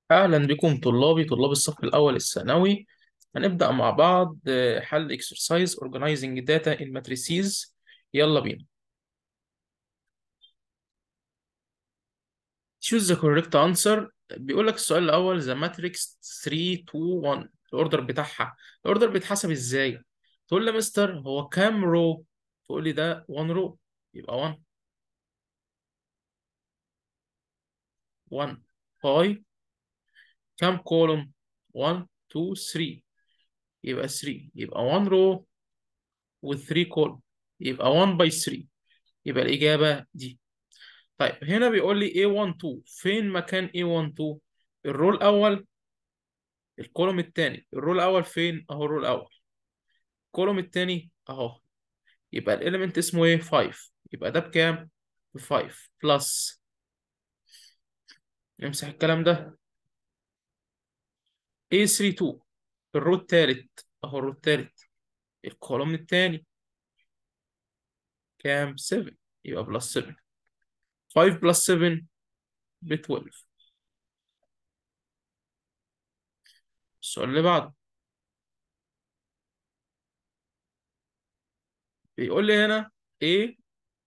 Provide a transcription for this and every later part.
أهلا بكم طلابي طلاب الصف الأول الثانوي هنبدأ مع بعض آه، حل exercise organizing data in matrices يلا بينا choose the correct answer بيقول لك السؤال الأول the matrix 3 2 1 الأوردر بتاعها الأوردر بيتحسب إزاي؟ تقول لي يا مستر هو كام رو؟ تقول لي ده 1 رو يبقى 1 1 باي كام كولوم؟ 1 2 3 يبقى 3 يبقى 1 رو و 3 كولوم يبقى 1 باي 3 يبقى الإجابة دي طيب هنا بيقول لي A12 فين مكان A12 الرو الأول الكولوم الثاني الرو الأول فين أهو الرو الأول الكولوم الثاني أهو يبقى الإيليمنت اسمه إيه 5 يبقى ده بكام ب 5 بلس نمسح الكلام ده A32 الرو الثالث أهو الرو الثالث الكولوم الثاني كام 7 يبقى بلس 7 5 بلس 7 ب 12 السؤال اللي بعده بيقول لي هنا A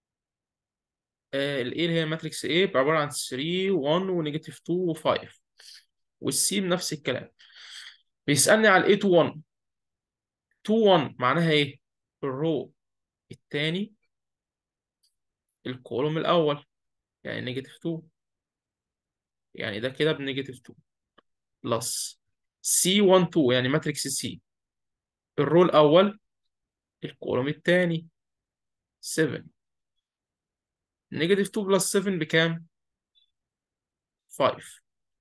آه الايه اللي هي ماتريكس A عبارة عن 3 1 ونيجاتيف 2 و5 والسي بنفس الكلام بيسألني على ال A21 21 معناها ايه؟ الرو الثاني الكولوم الأول يعني نيجاتيف 2 يعني ده كده بنيجاتيف 2 بلس سي 1 2 يعني ماتريكس سي الرو الأول الكولوم الثاني 7 نيجاتيف 2 بلس 7 بكام؟ 5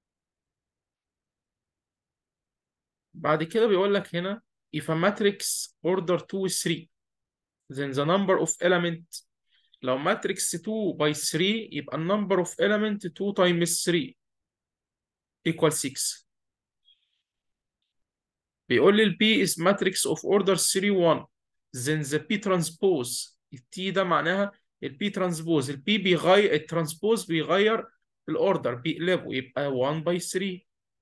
بعد كده بيقول لك هنا if a matrix order 2 is 3 then the number of element لو matrix 2 by 3 يبقى number of element 2 times 3 equal 6 بيقول لي ال P is matrix of order 3 1 then the P transpose ال T ده معناها ال P transpose ال P بيغير الترانسبوز بيغير الاوردر بيقلبه يبقى 1 by 3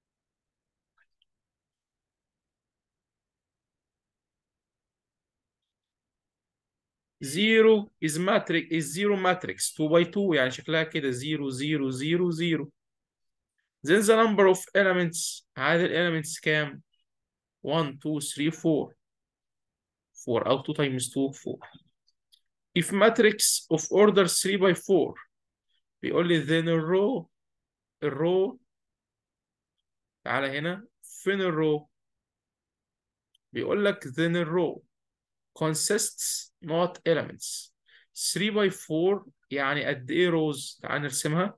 0 is matrix is 0 matrix 2 by 2 يعني شكلها كده 0 0 0 0 then the number of elements عدد elements كام 1 2 3 4 4 أو 2 times 2 4 if matrix of order 3 by 4 بيقول لي then الرو الرو تعالى هنا فين الرو بيقول لك then الرو consists not elements 3 by 4 يعني قد ايه روز تعال نرسمها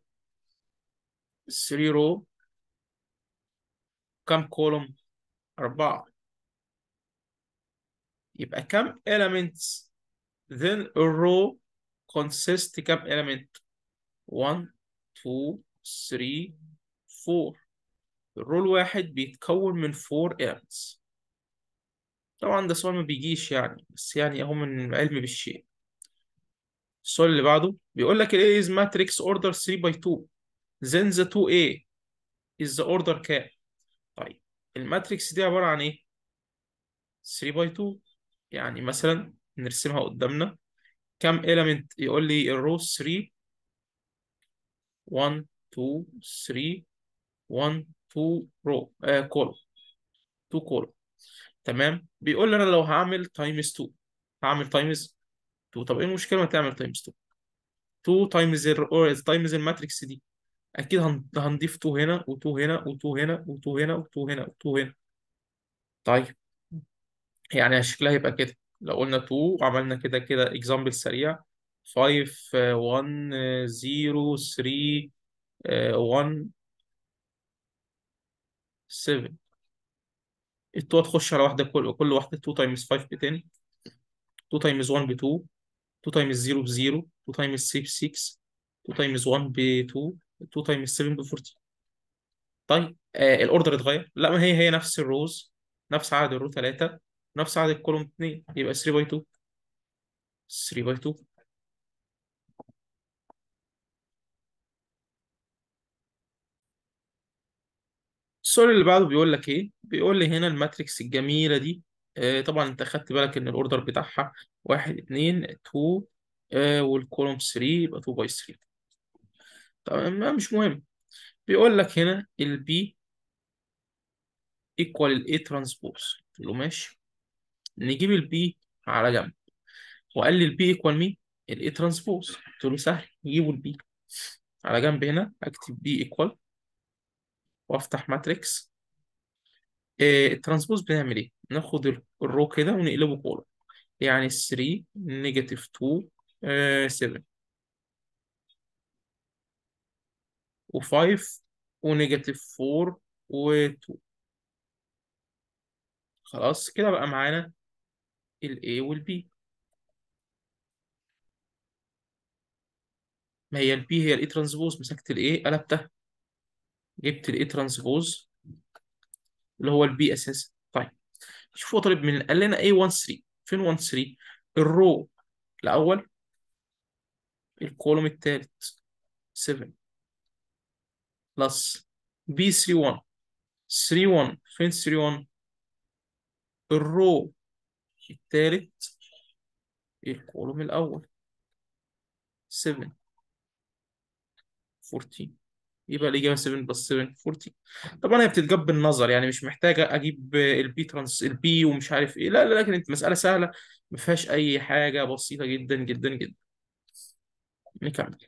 3 رو كم كولوم 4 يبقى كم elements then a row consists كم element 1 2 3 4 الرو الواحد بيتكون من 4 elements طبعا ده سؤال ما بيجيش يعني بس يعني اهو من العلم بالشيء السؤال اللي بعده بيقول لك ال A is matrix order 3 by 2 then the 2A is the order كام طيب الماتريكس دي عبارة عن ايه 3 by 2 يعني مثلا نرسمها قدامنا كم element يقول لي الرو 3 1 2 3 1 2 رو آه كولوم 2 كولوم تمام بيقول لي انا لو هعمل تايمز 2 هعمل تايمز 2 طب ايه المشكله ما تعمل تايمز 2 2 تايمز تايمز الماتريكس دي اكيد هن- هنضيف 2 هنا و2 هنا و2 هنا و2 هنا و2 هنا و2 هنا طيب يعني شكلها يبقى كده لو قلنا 2 عملنا كده كده اكزامبل سريع 5 1 0 3 1 7 التو هتخش على واحده كل كل واحده 2 تايمز 5 ب 10 2 تايمز 1 ب 2 2 تايمز 0 ب 0 2 تايمز 6 ب 6 2 تايمز 1 ب 2 2 تايمز 7 ب 40 طيب آه الاوردر اتغير لا ما هي هي نفس الروز نفس عدد الرو 3 نفس عدد الكولوم 2 يبقى 3 باي 2 3 باي 2 السؤال اللي بعده بيقول لك ايه بيقول لي هنا الماتريكس الجميله دي آه طبعا انت خدت بالك ان الاوردر بتاعها 1 2 2 آه والكولوم 3 يبقى 2 باي 3 طبعا ما مش مهم بيقول لك هنا البي ايكوال الاي ترانسبوز قلت له ماشي نجيب البي على جنب وقال لي البي ايكوال مين الاي ترانسبوز قلت له سهل نجيبه البي على جنب هنا اكتب بي ايكوال وافتح ماتريكس إيه الترانسبوز بنعمل ايه ناخد ال- الرو كده ونقلبه كولوم يعني 3 نيجاتيف 2 آه 7 و5 ونيجاتيف 4 و2 خلاص كده بقى معانا ال A وال B ما هي ال B هي ال A ترانسبوز مسكت ال A قلبتها جبت ال A ترانسبوز اللي هو ال B اساسا طيب شوف هو طالب من قال لنا A 1 3 فين 1 3 الرو الاول الكولوم الثالث 7 بلس B 3 1 3 1 فين 3 1 الرو الثالث الكولوم الأول 7 14 يبقى الإجابة 7 بلس 7 14 طبعا هي بتتجاب بالنظر يعني مش محتاجة أجيب البي ترانس البي ومش عارف إيه لا لا لكن أنت مسألة سهلة ما فيهاش أي حاجة بسيطة جدا جدا جدا نكمل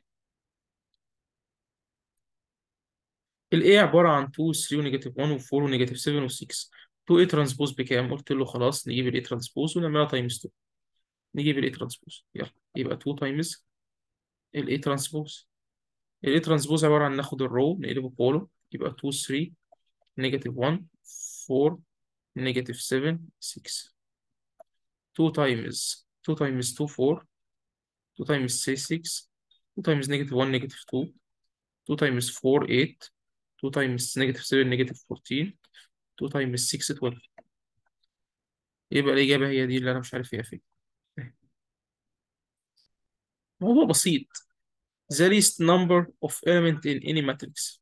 ال A عبارة عن 2 3 ونيجاتيف 1 و4 ونيجاتيف 7 و6 2 A ترانسبوز بكام؟ قلت له خلاص نجيب ال A ترانسبوز ونعملها تايمز 2 نجيب ال A ترانسبوز يلا يبقى 2 تايمز ال A ترانسبوز ال A ترانسبوز عبارة عن ناخد الرو نقلبه كولوم يبقى 2 3 نيجاتيف 1 4 نيجاتيف 7 6 2 times 2 times 2 4 2 times 6 6 2 times negative 1 negative 2 2 times 4 8 2 times negative 7 negative 14 2 times 6 12 يبقى الإجابة هي دي اللي أنا مش عارف هي فين موضوع بسيط the least number of element in any matrix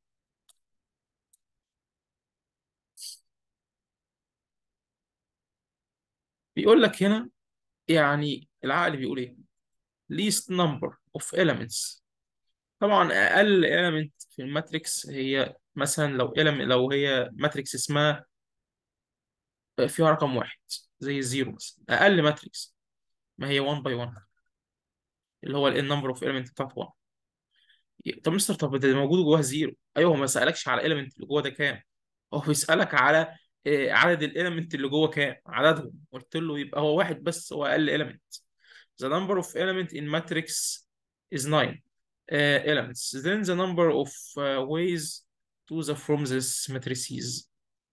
بيقول لك هنا يعني العقل بيقول ايه least number of elements طبعا اقل element في الماتريكس هي مثلا لو element لو هي ماتريكس اسمها فيها رقم واحد زي الزيرو مثلا اقل ماتريكس ما هي 1 باي 1 اللي هو ال number of element بتاعت 1 طب مستر طب ده موجود جواها زيرو ايوه هو ما سالكش على element اللي جوه ده كام هو بيسالك على آه، عدد الاليمنت اللي جوه كام عددهم قلت له يبقى هو واحد بس هو اقل element the number of element in matrix is 9 uh, elements then the number of uh, ways to the from this matrices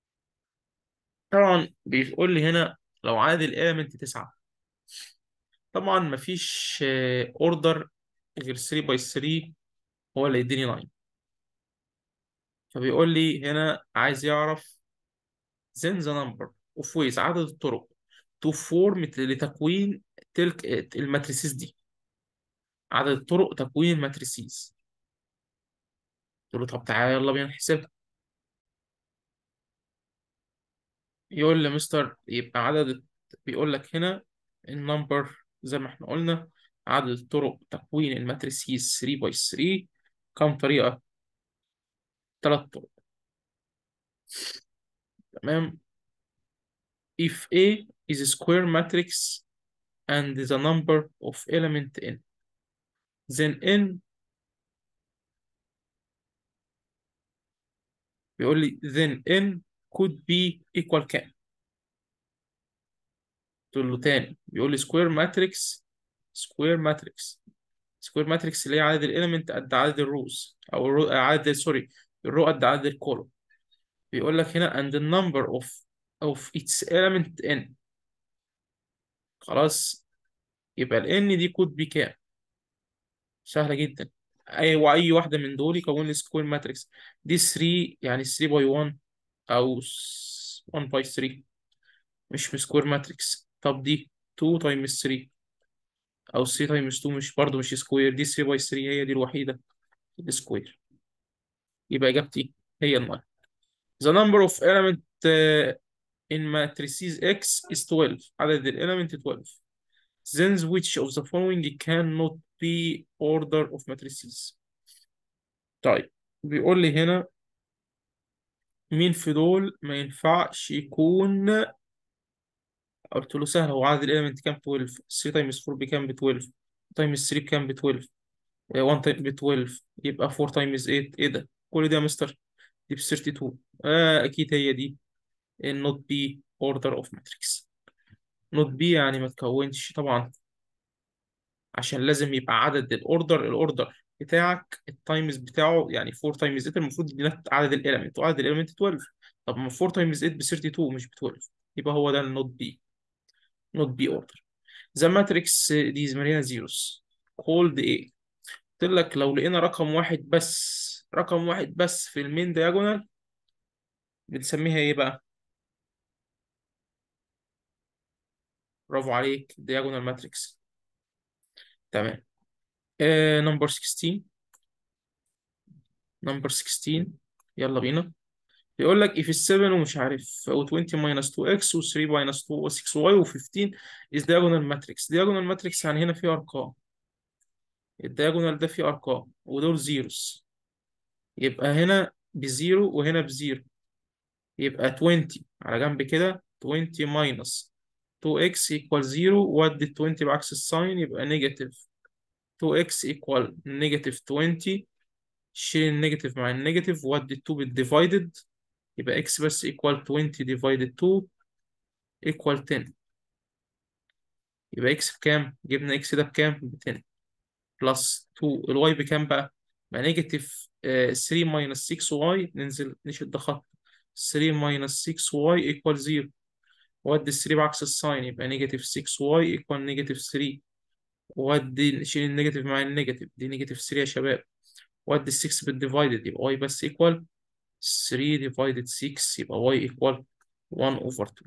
طبعا بيقول لي هنا لو عدد الاليمنت 9 طبعا مفيش اوردر غير 3 باي 3 هو اللي يديني 9 فبيقول لي هنا عايز يعرف then the number of ways عدد الطرق to form لتكوين تلك الماتريسيز دي عدد الطرق تكوين الماتريسيز قلت له طب تعالى يلا بينا نحسبها يقول لي مستر يبقى عدد بيقول لك هنا النمبر زي ما احنا قلنا عدد طرق تكوين الماتريسيز 3 باي 3 كم طريقة؟ ثلاث طرق تمام if A is a square matrix and the number of element n then n بيقول لي then n could be equal كام قلت له تاني بيقول لي square matrix square matrix square matrix اللي هي عدد الاليمنت قد عدد الروز او الرو... عدد سوري الرو قد عدد الكولوم بيقول لك هنا and the number of of its element n خلاص يبقى ال n دي كود بكام سهلة جدا أي وأي واحدة من دول يكون لي سكوير ماتريكس دي 3 يعني 3 باي 1 أو 1 باي 3 مش سكوير ماتريكس طب دي 2 تايمز 3 أو 3 تايمز 2 مش برضه مش سكوير دي 3 باي 3 هي دي الوحيدة السكوير يبقى إجابتي هي الناين the number of element uh, in matrices X is 12 عدد الإيلمنت 12 then which of the following cannot be order of matrices طيب بيقول لي هنا مين في دول ما ينفعش يكون قلت له سهل هو عدد الإيلمنت كام 12 3 تايمز 4 بكام ب 12 تايمز 3 بكام ب 12 1 تايم ب 12 يبقى 4 تايمز 8 ايه ده كل ده يا مستر دي ب 32 آه اكيد هي دي النوت بي اوردر اوف ماتريكس نوت بي يعني ما تكونش طبعا عشان لازم يبقى عدد الاوردر الاوردر بتاعك التايمز بتاعه يعني 4 تايمز 8 المفروض يدينا عدد الاليمنت وعدد الاليمنت 12 طب ما 4 تايمز 8 ب 32 مش ب 12 يبقى هو ده النوت بي نوت بي اوردر ذا ماتريكس دي مليانه زيروز كولد ايه قلت لك لو لقينا رقم واحد بس رقم واحد بس في المين دياجونال بنسميها ايه بقى برافو عليك دياجونال ماتريكس تمام نمبر 16 نمبر 16 يلا بينا بيقول لك if 7 ومش عارف و 20 minus 2x و 3 minus 2 و 6y و 15 is diagonal matrix diagonal matrix يعني هنا في ارقام الدياجونال ده فيه ارقام ودول زيروز يبقى هنا بزيرو وهنا بزيرو يبقى 20 على جنب كده 20 minus 2x equal 0 ودي 20 بعكس الساين يبقى نيجاتيف 2x equal نيجاتيف 20 شيل النيجاتيف مع النيجاتيف ودي 2 بالديفايدد يبقى x بس equal 20 divided 2 equal 10 يبقى x بكام؟ جبنا x ده بكام؟ ب 10 بلس 2 الواي بكام بقى؟ بقى نيجاتيف 3 minus 6y ننزل نشد خط 3 minus 6y equal 0 ودي ال 3 بعكس الساين يبقى نيجاتيف 6y equal نيجاتيف 3 ودي نشيل النيجاتيف مع النيجاتيف دي نيجاتيف 3 يا شباب ودي ال 6 بالديفايدد يبقى y بس equal 3 divided 6 يبقى y equal 1 over 2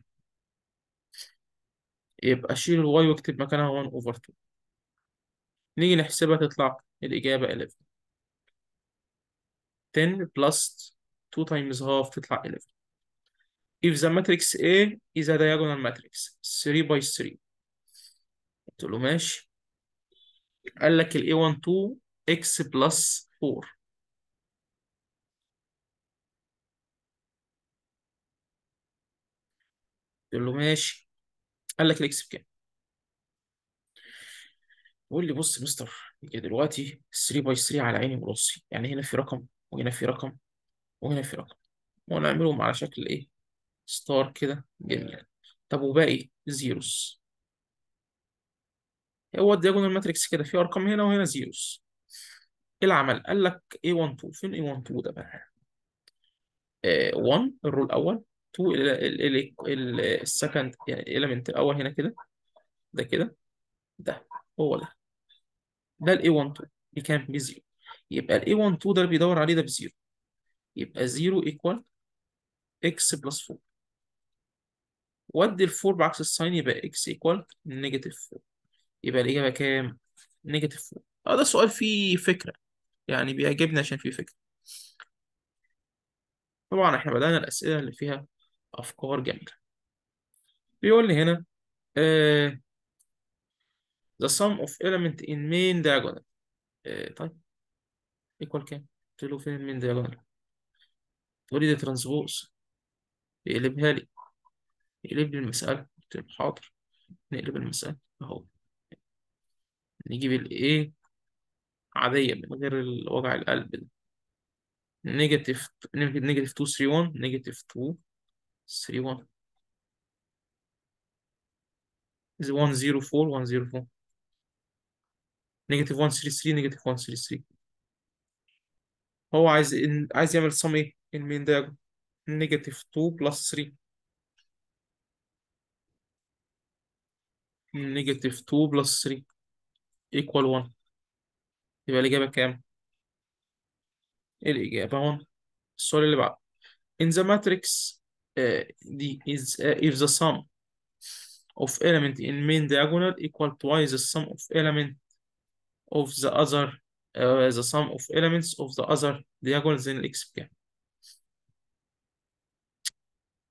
يبقى شيل الواي واكتب مكانها 1 over 2 نيجي نحسبها تطلع الإجابة 11 10 plus 2 times half تطلع 11 if the matrix A is a diagonal matrix 3 by 3 قلت له ماشي قال لك ال A12 x plus 4 قلت له ماشي قال لك الاكس بكام قول لي بص يا مستر هي دلوقتي 3 باي 3 على عيني وراسي يعني هنا في رقم وهنا في رقم وهنا في رقم ونعملهم على شكل ايه ستار كده جميل طب وباقي زيروس هو الدياجونال ماتريكس كده في ارقام هنا وهنا زيروس ايه العمل قال لك A12 فين A12 ده بقى 1 الرو الاول 2 السكند يعني الاليمنت الاول هنا كده ده كده ده هو ده ده ال A12 بكام بزيرو يبقى ال A12 ده اللي بيدور عليه ده بزيرو يبقى 0 equal x بلس 4 ودي ال 4 بعكس الساين يبقى x equal نيجاتيف 4 يبقى الإجابة كام؟ نيجاتيف 4 اه ده سؤال فيه فكرة يعني بيعجبني عشان فيه فكرة طبعا احنا بدأنا الأسئلة اللي فيها أفكار جميلة بيقول لي هنا آه the sum of element in main diagonal آه طيب equal كام؟ قلت له فين المين diagonal؟ تقول لي ده ترانسبوز يقلبها لي يقلب لي المسألة قلت له حاضر نقلب المسألة أهو نجيب الإيه عادية من غير وجع القلب ده نيجاتيف نيجاتيف 2 3 1 نيجاتيف 2 3 1 is 1 0 4 1 0 4 نيجاتيف 1 3 3 نيجاتيف 1 3 3 هو عايز إن... عايز يعمل سم ايه المين دايجون نيجاتيف 2 بلس 3 نيجاتيف 2 بلس 3 equal 1 يبقى الإجابة كام؟ الإجابة 1 السؤال اللي بعده in the matrix uh, the is uh, if the sum of element in main diagonal equal twice the sum of element of the other uh, the sum of elements of the other diagonal then الإكس بكام؟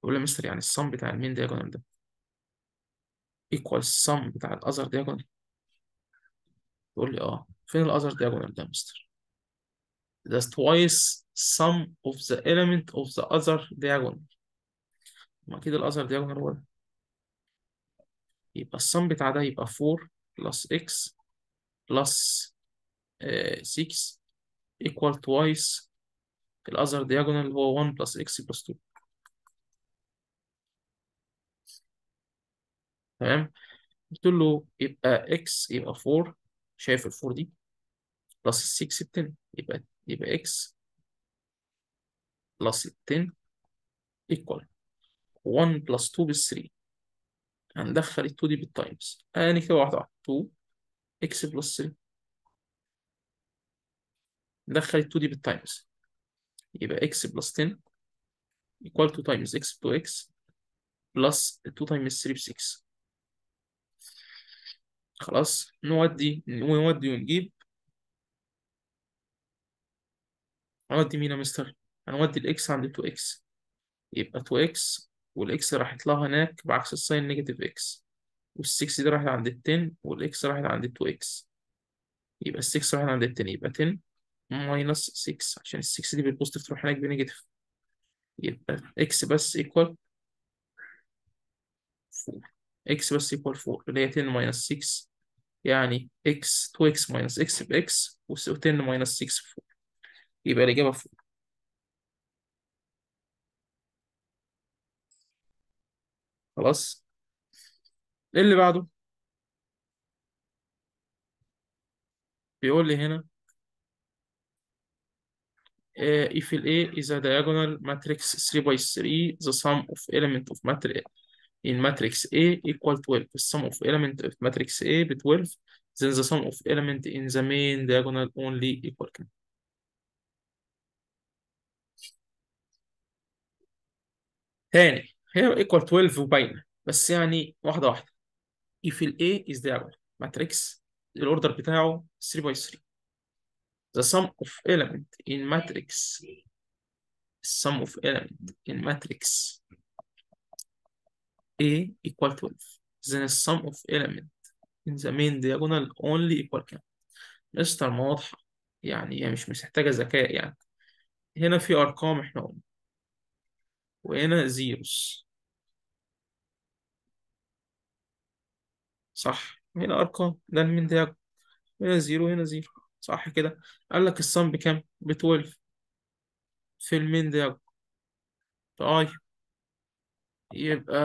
يقول لي يا مستر يعني السم بتاع المين دياجونال ده ايكوال السم بتاع الاذر دياجونال يقول لي اه فين الاذر دياجونال ده يا مستر that's twice sum of the element of the other diagonal ما اكيد الاذر diagonal هو ده يبقى السم بتاع ده يبقى 4 plus x plus آه 6 equal twice الاذر diagonal هو 1 plus x plus 2 تمام قلت له يبقى x يبقى 4 شايف ال 4 دي بلس ال 6 ب 10 يبقى يبقى x بلس ال 10 equal 1 بلس 2 بال 3 هندخل ال 2 دي بالتايمز يعني كده واحدة واحدة 2 x بلس 3 ندخل ال 2 دي بالتايمز يبقى x بلس 10 equal to times x to x plus 2 times 3 ب 6 خلاص نودي ونودي ونجيب هنودي مين يا مستر؟ هنودي الاكس عند 2 اكس يبقى 2 اكس والاكس راحت لها هناك بعكس الساين نيجاتيف اكس وال6 دي راحت عند ال 10 والاكس راحت عند ال 2 اكس يبقى ال6 راحت عند ال 10 يبقى 10 ماينس 6 عشان ال6 دي بالبوزيتيف تروح هناك بنيجاتيف يبقى اكس بس ايكوال 4 اكس بس ايكوال 4 اللي هي 10 ماينس 6 يعني اكس 2 اكس ماينس اكس باكس و10 ماينس 6 ب 4 يبقى الإجابة 4 خلاص ايه اللي بعده بيقول لي هنا uh, if A is a diagonal matrix 3 by 3 the sum of element of matrix in matrix A equal 12 the sum of element of matrix A ب 12 then the sum of element in the main diagonal only equal كام تاني هي equal 12 وباينة بس يعني واحدة واحدة if ال A is diagonal matrix الاوردر بتاعه 3 by 3 the sum of element in matrix sum of element in matrix A equal 12 then the sum of element in the main diagonal only equal كام مستر ما واضحة يعني هي مش محتاجة ذكاء يعني هنا في أرقام احنا قلنا وهنا زيروس صح هنا أرقام ده المين دياجونال هنا زيرو هنا زيرو صح كده قال لك الصم بكام ب 12 في المين دياجونال طيب يبقى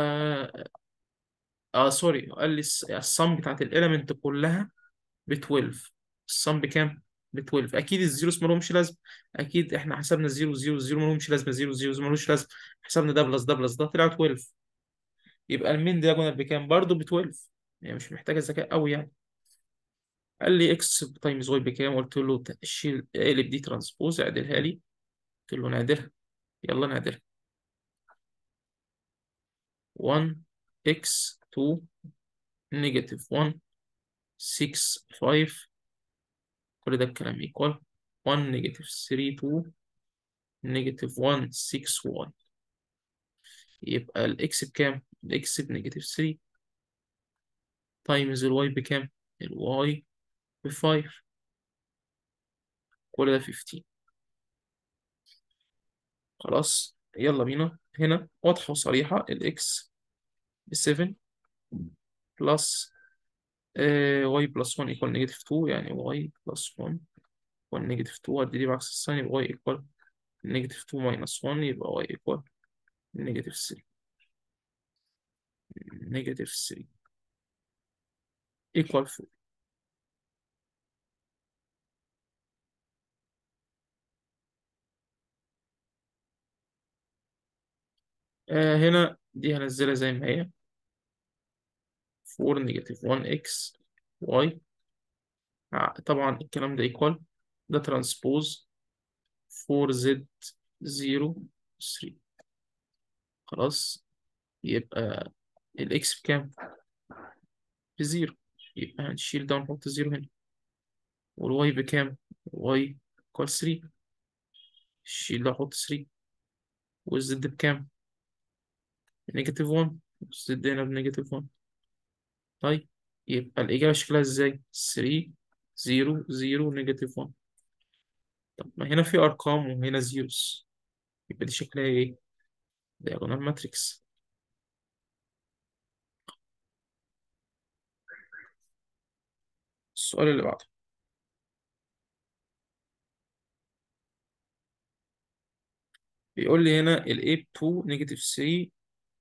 اه سوري قال لي الس- الصم بتاعت الاليمنت كلها ب 12 الصم بكام ب 12 اكيد الزيروس ما لهمش لازمه اكيد احنا حسبنا الزيرو زيرو زيرو ما لهمش لازمه زيرو زيرو ما لهمش لازمه حسبنا ده بلس ده بلس ده طلع 12 يبقى المين دياجونال بكام برضه ب 12 يعني مش محتاجه ذكاء قوي يعني قال لي اكس تايمز واي بكام قلت له ت- شيل اقلب دي ترانسبوز اعدلها لي قلت له نعدلها يلا نعدلها 1 اكس 2 نيجاتيف 1 6 5 كل ده الكلام ايكوال 1 نيجاتيف 3 2 نيجاتيف 1 6 1 يبقى الاكس بكام؟ الاكس بنيجاتيف 3 تايمز الواي بكام؟ الواي ب 5 كل ده 15 خلاص يلا بينا هنا واضحة وصريحة الاكس ب 7 بلس واي بلس 1 ايكوال نيجاتيف 2 يعني واي بلس 1 ايكوال نيجاتيف 2 ودي دي بعكس الساين يبقى واي ايكوال نيجاتيف 2 ماينس 1 يبقى واي ايكوال نيجاتيف 3 نيجاتيف 3 ايكوال 4 آه هنا دي هنزلها زي ما هي 4 نيجاتيف 1 اكس واي طبعا الكلام ده ايكوال ده ترانسبوز 4 زد 0 3 خلاص يبقى الاكس بكام؟ بزيرو يبقى هنشيل ده ونحط زيرو هنا والواي بكام؟ واي ايكوال 3 شيل ده وحط 3 والزد بكام؟ نيجاتيف 1 زد هنا بنيجاتيف 1 طيب يبقى الإجابة شكلها إزاي 3 0 0 نيجاتيف 1 طب ما هنا في أرقام وهنا زيروز يبقى دي شكلها إيه diagonal ماتريكس السؤال اللي بعده بيقول لي هنا ال A 2 نيجاتيف 3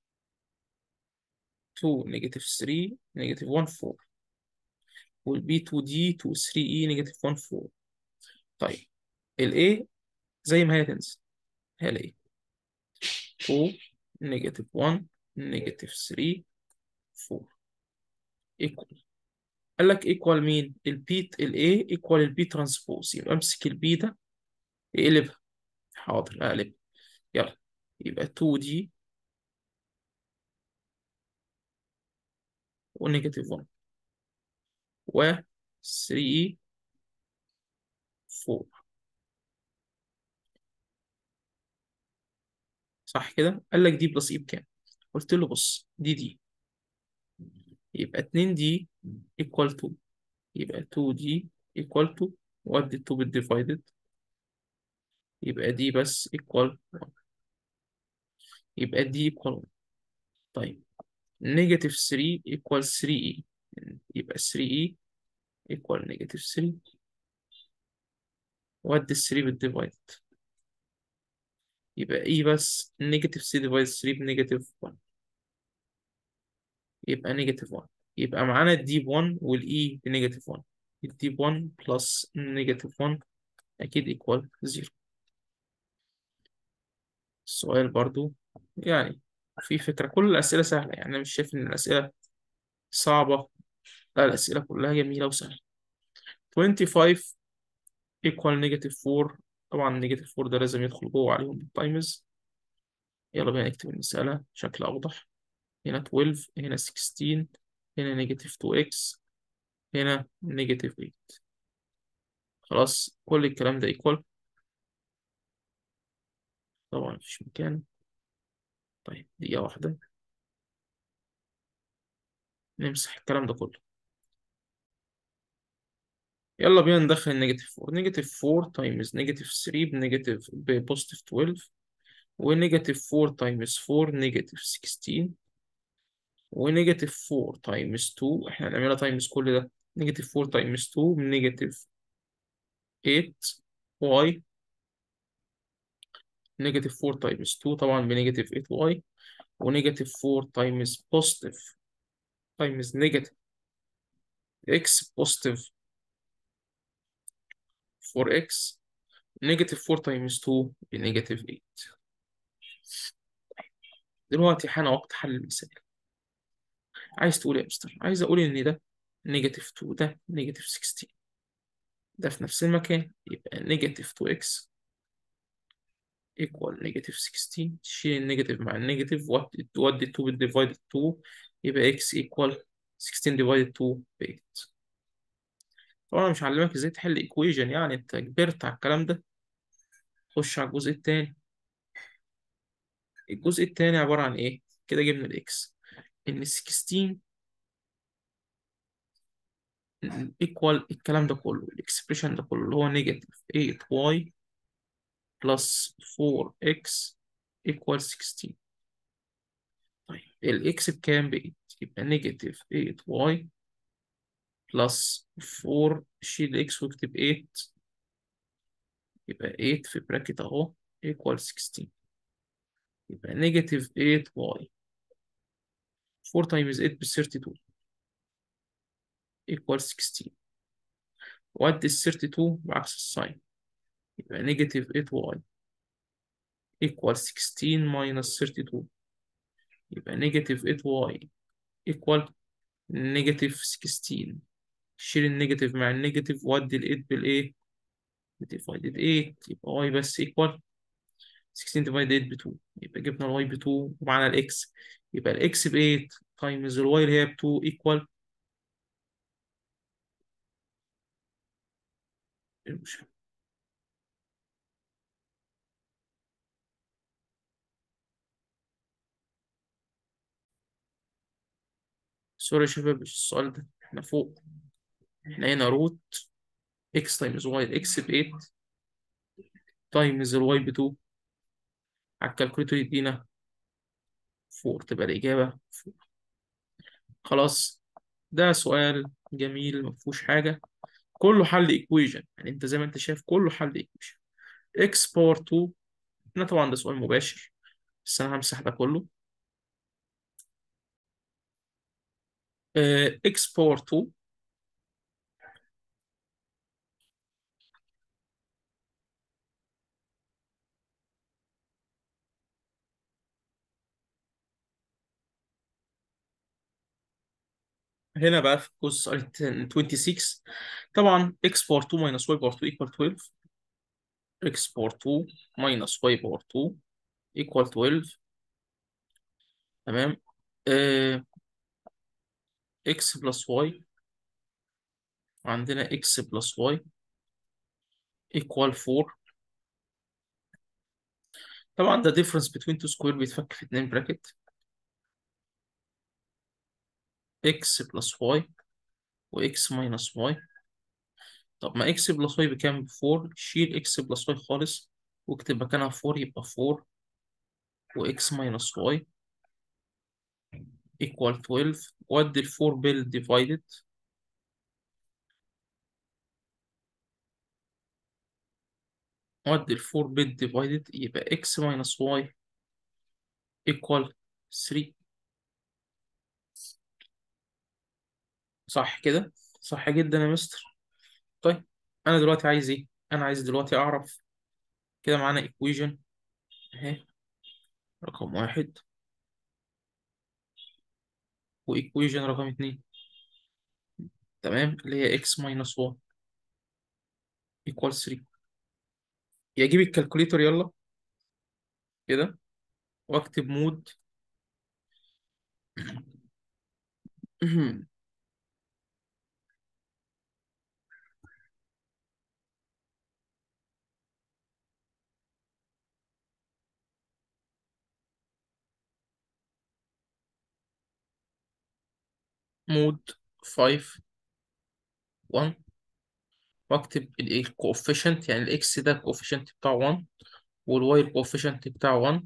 2 نيجاتيف 3 نيجاتيف 1 4 وال B 2 D 2 3 E نيجاتيف 1 4 طيب ال A زي ما هي تنزل هي ال A 2 نيجاتيف 1 نيجاتيف 3 4 ايكوال قال لك ايكوال مين البي ال A ايكوال البي ترانسبوز يبقى امسك البي ده اقلبها حاضر اقلب يلا يبقى 2 دي ونيجاتيف 1 و 3 4 صح كده قال لك دي بلس اي بكام قلت له بص دي دي يبقى 2 دي equal to يبقى 2 دي equal to وادي 2 بالديفايدد يبقى دي بس equal 1 يبقى دي equal 1 طيب نيجاتيف 3 equal 3e يبقى 3e equal نيجاتيف 3 وادي 3 بالديفايدد يبقى e بس نيجاتيف 3 ديفايد 3 بنيجاتيف 1 يبقى نيجاتيف 1 يبقى معانا الدي ب 1 والاي بنيجاتيف 1 الدي ب 1 بلس نيجاتيف 1 اكيد ايكوال 0 السؤال برضو يعني في فكرة كل الأسئلة سهلة يعني أنا مش شايف إن الأسئلة صعبة لا الأسئلة كلها جميلة وسهلة 25 equal negative 4 طبعا negative 4 ده لازم يدخل جوه عليهم بالتايمز يلا بينا نكتب المسألة بشكل أوضح هنا 12 هنا 16 هنا negative 2x هنا negative 8 خلاص كل الكلام ده equal طبعا مفيش مكان طيب دقيقة واحدة نمسح الكلام ده كله يلا بينا ندخل النيجاتيف 4 نيجاتيف 4 تايمز نيجاتيف 3 بنيجاتيف ببوزيتيف 12 ونيجاتيف 4 تايمز 4 نيجاتيف 16 ونيجاتيف 4 تايمز 2 احنا هنعملها تايمز كل ده نيجاتيف 4 تايمز 2 بنيجاتيف 8 واي نيجاتيف 4 تايمز 2 طبعا بنيجاتيف 8 واي ونيجاتيف 4 تايمز بوزيتيف تايمز نيجاتيف اكس بوزيتيف 4x نيجاتيف 4 تايمز 2 بنيجاتيف 8 دلوقتي حان وقت حل المسائل عايز تقول إيه يا مستر عايز اقول ان ده نيجاتيف 2 ده نيجاتيف 16 ده في نفس المكان يبقى نيجاتيف 2x equal نيجاتيف 16 تشيل النيجاتيف مع النيجاتيف وتودي 2 بالديفايد 2 يبقى x equal 16 divided 2 ب 8 طبعا مش هعلمك ازاي تحل ايكويجن يعني انت كبرت على الكلام ده خش على الجزء الثاني الجزء الثاني عبارة عن ايه كده جبنا الاكس ان 16 ايكوال الكلام ده كله الاكسبريشن ده كله اللي هو نيجاتيف 8y بلس 4x ايكوال 16 طيب الاكس بكام ب 8 يبقى نيجاتيف 8y بلس 4 شيل اكس واكتب 8 يبقى 8 في براكت اهو ايكوال 16 يبقى نيجاتيف 8y 4 times 8 ب 32 equal 16 وأدي ال 32 بعكس الساين يبقى نيجاتيف 8y equal 16 minus 32 يبقى نيجاتيف 8y equal نيجاتيف 16 شيل النيجاتيف مع النيجاتيف وأدي ال 8 بالإيه؟ divided 8 يبقى y بس equal 16 divided 8 ب 2 يبقى جبنا ال y ب 2 ومعنا ال x يبقى ال x ب 8 times ال y اللي هي ب 2 equal المشكلة سوري يا شباب مش السؤال ده احنا فوق احنا هنا روت اكس تايمز واي الاكس ب 8 تايمز الواي ب 2 على الكالكوليتر يدينا 4 تبقى الإجابة 4 خلاص ده سؤال جميل ما فيهوش حاجة كله حل ايكويجن يعني انت زي ما انت شايف كله حل ايكويجن اكس باور 2 هنا طبعا ده سؤال مباشر بس انا همسح ده كله اكس باور 2 هنا بقى في جزء سؤال 26 طبعا x باور 2 minus y باور 2 equal 12 x باور 2 minus y باور 2 equal 12 تمام آه x plus y عندنا x plus y equal 4 طبعا ده difference between two square بيتفك في اتنين bracket x plus y و x minus y طب ما x plus y بكام؟ ب 4 شيل x plus y خالص واكتب مكانها 4 يبقى 4 و x minus y equal 12 وادي ال 4 بال divided وادي ال 4 بال divided يبقى x minus y equal 3 صح كده؟ صح جدا يا مستر طيب انا دلوقتي عايز ايه؟ انا عايز دلوقتي اعرف كده معانا equation اهي رقم واحد وايكويجن رقم اتنين تمام اللي هي x minus 1 equal 3 يجيب الكالكوليتر يلا كده واكتب مود مود 5 1 واكتب الايه الكوفيشنت يعني الاكس ده الكوفيشنت بتاعه 1 والواي الكوفيشنت بتاعه 1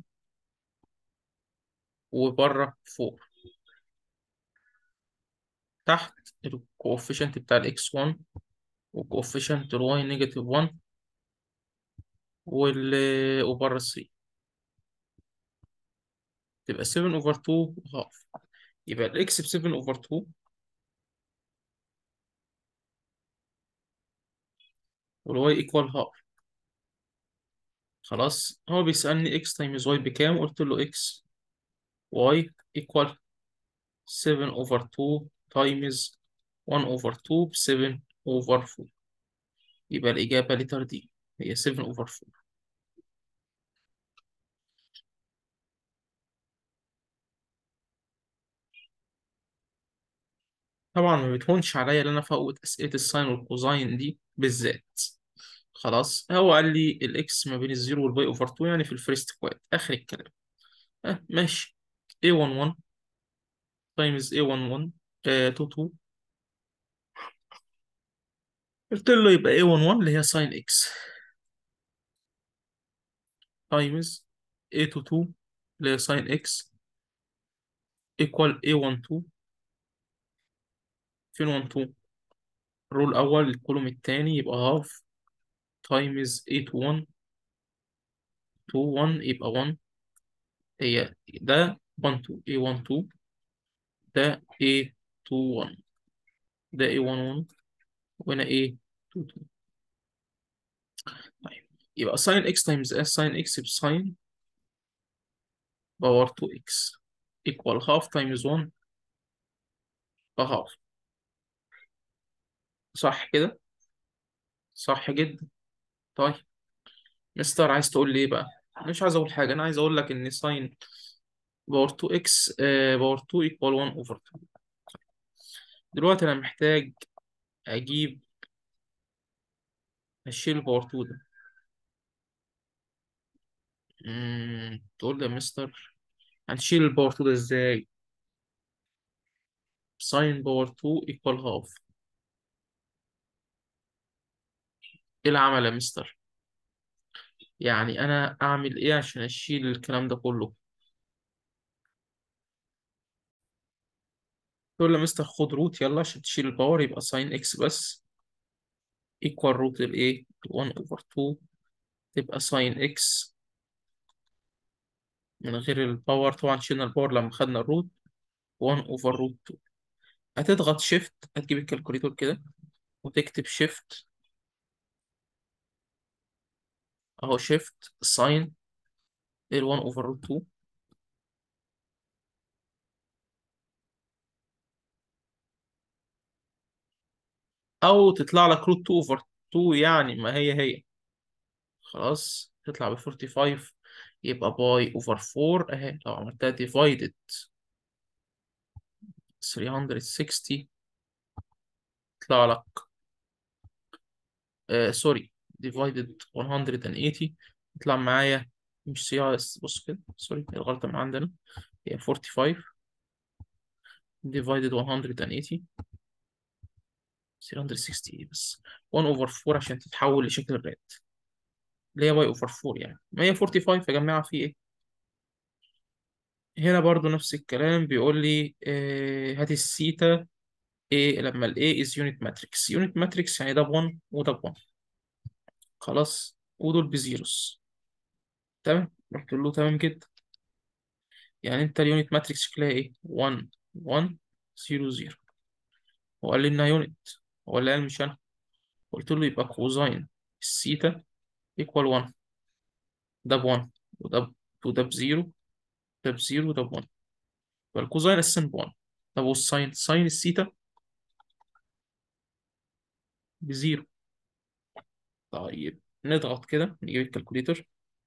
وبره 4 تحت الكوفيشنت بتاع الاكس 1 وكوفيشنت الواي نيجاتيف 1 وال وبره 3 تبقى 7 اوفر 2 هاف يبقى الاكس ب 7 اوفر 2 والواي ايكوال هاف خلاص هو بيسألني x تايمز y بكام قلت له x y equal 7 over 2 times 1 over 2 ب 7 over 4 يبقى الإجابة لتر دي هي 7 over 4 طبعا ما بتهونش عليا ان انا افوت اسئله الساين والكوزاين دي بالذات خلاص هو قال لي الاكس ما بين الزيرو والباي اوفر 2 يعني في الفيرست كواد اخر الكلام اه ماشي a11 تايمز a11 آه 22 قلت له يبقى a11 اللي هي ساين اكس تايمز a22 اللي هي ساين اكس ايكوال a12 فين 12 الرول الاول الكولوم الثاني يبقى هاف تايمز a21 21 يبقى 1 هي ده 1 2 a12 ده a21 ده a11 وهنا a22 طيب يبقى sin x times s sin x بساين باور 2x equal half times 1 بهاف صح كده؟ صح جدا طيب مستر عايز تقول لي ايه بقى؟ مش عايز اقول حاجة انا عايز اقول لك ان ساين باور 2x آه باور 2 equal 1 over 2 دلوقتي انا محتاج اجيب هشيل باور 2 ده مم، تقول لي يا مستر هنشيل الباور 2 ده ازاي؟ ساين باور 2 ايكوال هاف ايه العمل يا مستر يعني انا اعمل ايه عشان اشيل الكلام ده كله تقول له مستر خد روت يلا عشان تشيل الباور يبقى ساين اكس بس ايكوال روت الايه 1 اوفر 2 تبقى ساين اكس من غير الباور طبعا شلنا الباور لما خدنا الروت 1 اوفر روت 2 هتضغط شيفت هتجيب الكالكوليتور كده وتكتب شيفت اهو شيفت ساين ال 1 اوفر روت 2 او تطلع لك روت 2 اوفر 2 يعني ما هي هي خلاص تطلع ب 45 يبقى باي اوفر 4 اهي لو عملتها ديفايدد 360 يطلع لك آه سوري ديفايدد 180 يطلع معايا مش سي اس بص كده سوري الغلطة من عندنا هي 45 divided 180 360 إيه بس 1 over 4 عشان تتحول لشكل الراد اللي هي باي اوفر 4 يعني ما هي 45 يا جماعة في ايه هنا برضو نفس الكلام بيقول لي آه هات السيتا ايه لما ال A is unit matrix unit matrix يعني ده ب 1 وده ب 1 خلاص ودول بزيروس تمام رحت له تمام جدا يعني انت اليونت ماتريكس شكلها ايه 1 1 0 0 هو قال لي انها يونت هو اللي قال مش انا قلت له يبقى كوزاين السيتا ايكوال 1 ده ب 1 وده ب وده ب 0 ده ب 0 وده ب 1 يبقى الكوزاين اساسا ب 1 طب والساين ساين السيتا ب 0 طيب نضغط كده نجيب الكالكوليتر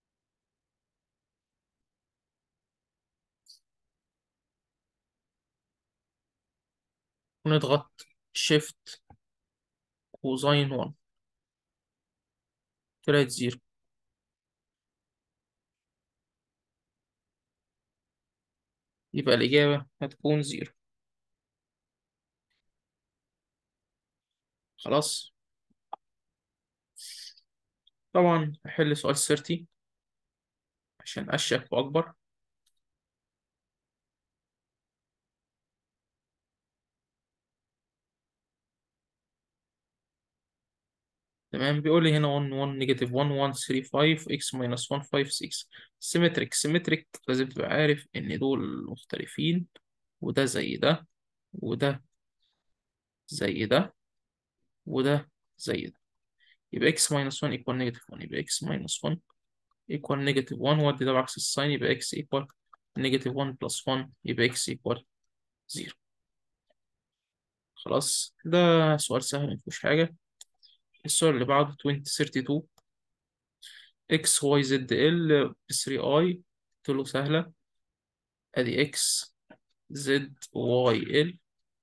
ونضغط شيفت كوزاين 1 طلعت 0 يبقى الإجابة هتكون 0 خلاص طبعا هحل سؤال 30 عشان أشك وأكبر تمام بيقول لي هنا 1 1 نيجاتيف 1 1 3 5 اكس ماينس 1 5 6 سيمتريك سيمتريك لازم تبقى عارف ان دول مختلفين وده زي ده وده زي ده وده زي ده يبقى اكس ماينس 1 ايكوال نيجاتيف 1 يبقى اكس ماينس 1 ايكوال نيجاتيف 1 ودي ده بعكس الساين يبقى اكس ايكوال نيجاتيف 1 بلس 1 يبقى اكس ايكوال 0 خلاص ده سؤال سهل مفيهوش حاجة السؤال اللي بعده 20 32 اكس واي زد ال 3 اي قلت له سهلة ادي اكس زد واي ال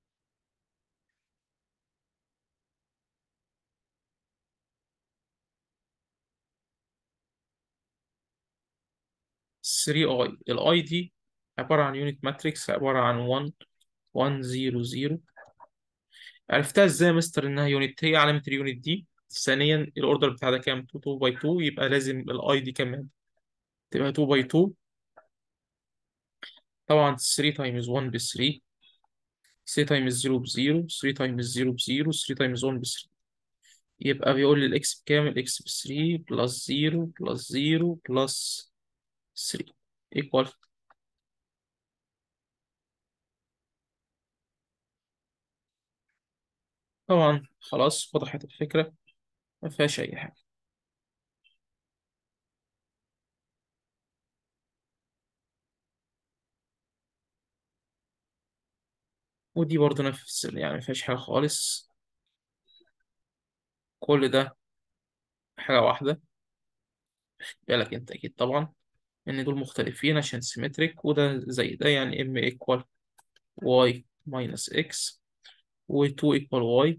ثري اي الاي دي عبارة عن يونت ماتريكس عبارة عن 1 1 0 0 عرفتها ازاي يا مستر انها يونت هي علامة اليونت دي ثانيا الاوردر بتاع ده كام 2 2 باي 2 يبقى لازم الاي دي كمان تبقى 2 باي 2 طبعا 3 تايمز 1 ب 3 3 تايمز 0 ب 0 3 تايمز 0 ب 0 3 تايمز 1 ب 3 يبقى بيقول لي الاكس بكام الاكس ب 3 بلس 0 بلس 0 بلس 3 ايكوال طبعا خلاص وضحت الفكرة ما فيهاش أي حاجة ودي برضه نفس يعني ما فيهاش حاجة خالص كل ده حاجة واحدة بالك أنت أكيد طبعا إن دول مختلفين عشان سيمتريك وده زي ده يعني M equal Y minus X و 2 equal Y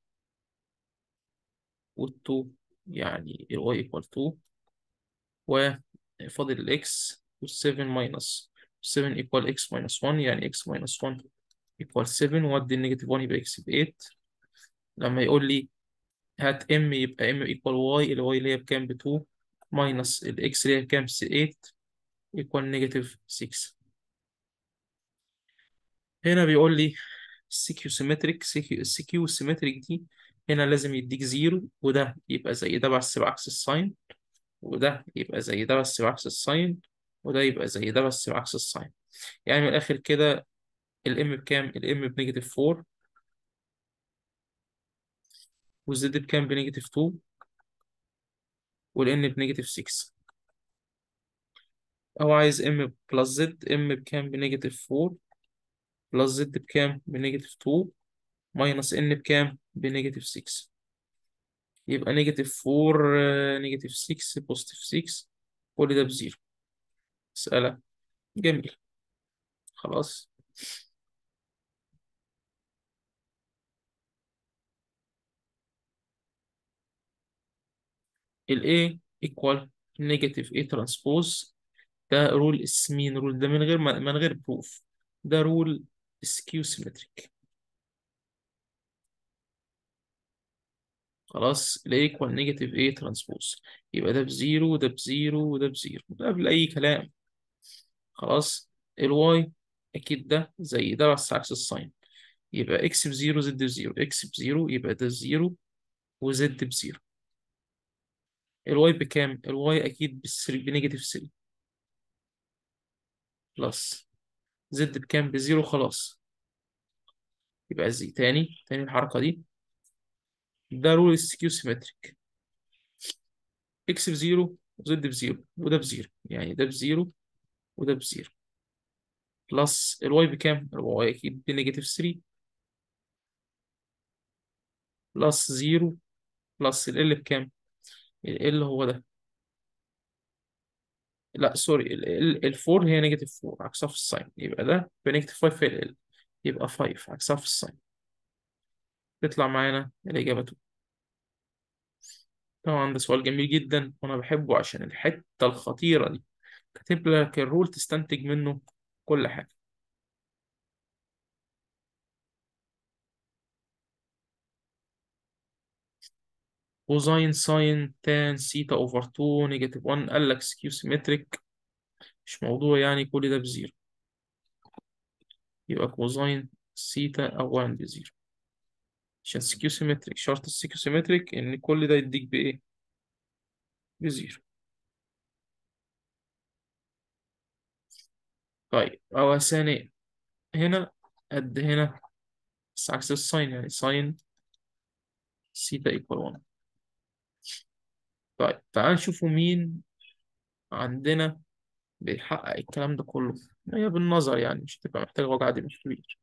و 2 يعني ال Y equal 2 وفاضل ال X وال 7 minus 7 equal X minus 1 يعني X minus 1 equal 7 وادي النيجاتيف 1 يبقى x ب 8 لما يقول لي هات m يبقى m equal y ال y اللي هي بكام ب 2 minus ال x اللي هي بكام ب 8 equal نيجاتيف 6 هنا بيقول لي السيكيو سيمتريك السيكيو سيمتريك دي هنا لازم يديك زيرو وده يبقى زي ده بس بعكس الساين وده يبقى زي ده بس بعكس الساين وده يبقى زي ده بس بعكس الساين يعني من الآخر كده الام بكام؟ الام بنيجاتيف 4 والزد بكام؟ بنيجاتيف 2 والان بنيجاتيف 6 أو عايز ام بلس زد ام بكام؟ بنيجاتيف 4 بلس زد بكام؟ بنيجاتيف 2 ماينس ان بكام؟ بنيجاتيف 6 يبقى نيجاتيف 4 نيجاتيف 6 بوزيتيف 6 كل ده بزيرو مسألة جميلة خلاص ال A equal negative A transpose ده رول اسمين رول ده من غير من غير بروف ده رول سكيو سيمتريك خلاص ال A equal negative A transpose يبقى ده بزيرو وده بزيرو وده بزيرو ده قبل أي كلام خلاص ال Y أكيد ده زي ده بس عكس الساين يبقى إكس بزيرو زد بزيرو إكس بزيرو يبقى ده زيرو وزد بزيرو الواي بكام؟ الواي أكيد بالثري بنيجاتيف 3 بلس زد بكام؟ بزيرو خلاص يبقى زي تاني تاني الحركة دي ده رول السكيو سيمتريك اكس بزيرو وزد بزيرو وده بزيرو يعني ده بزيرو وده بزيرو بلس الواي بكام؟ الواي أكيد بنيجاتيف 3 بلس زيرو بلس ال بكام؟ ال هو ده لا سوري ال 4 هي نيجاتيف 4 عكسها في الساين يبقى ده بنيجاتيف 5 في ال يبقى 5 عكسها في الساين تطلع معانا الإجابة 2 طبعا ده سؤال جميل جدا وأنا بحبه عشان الحتة الخطيرة دي كاتب لك الرول تستنتج منه كل حاجة كوزاين ساين تان سيتا اوفر 2 نيجاتيف 1 قال لك سكيو سيمتريك مش موضوع يعني كل ده بزيرو يبقى كوزاين سيتا أولا بزيرو عشان سكيو سيمتريك شرط السكيو سيمتريك إن كل ده يديك بإيه؟ بزيرو طيب أو ثانيا هنا قد هنا بس عكس الساين يعني ساين سيتا ايكوال 1 طيب تعال نشوفوا مين عندنا بيحقق الكلام ده كله هي بالنظر يعني مش هتبقى محتاجة وجع دماغ كبير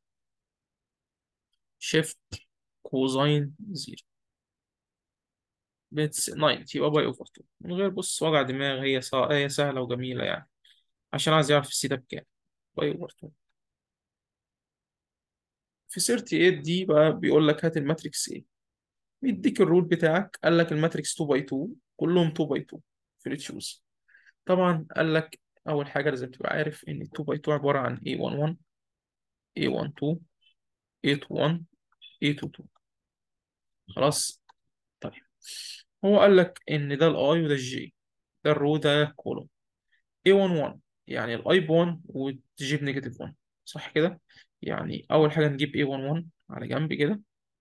شيفت كوزاين زيرو بتس 90 يبقى باي اوفر 2 من غير بص وجع دماغ هي سا... هي سهلة وجميلة يعني عشان عايز يعرف السي ده بكام باي اوفر 2 في 38 دي بقى بيقول لك هات الماتريكس ايه بيديك الرول بتاعك قال لك الماتريكس 2 باي 2 كلهم 2 باي 2 في التشوز طبعا قال لك اول حاجه لازم تبقى عارف ان 2 باي 2 عباره عن A11 A12 A21 A22 خلاص طيب هو قال لك ان ده الاي وده الجي ده الرو ده كولوم A11 يعني الاي ب 1 وتجيب نيجاتيف 1 صح كده يعني اول حاجه نجيب A11 على جنب كده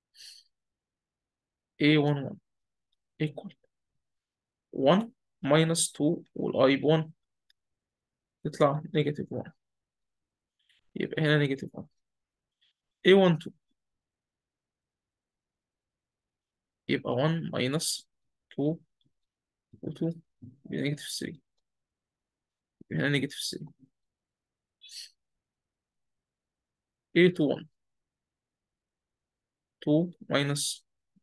A11 equal 1 minus 2 والاي ب 1 تطلع نيجاتيف 1 يبقى هنا نيجاتيف 1 A12 يبقى 1 minus 2 و2 بنيجاتيف 3 يبقى هنا نيجاتيف 3 A21 2 minus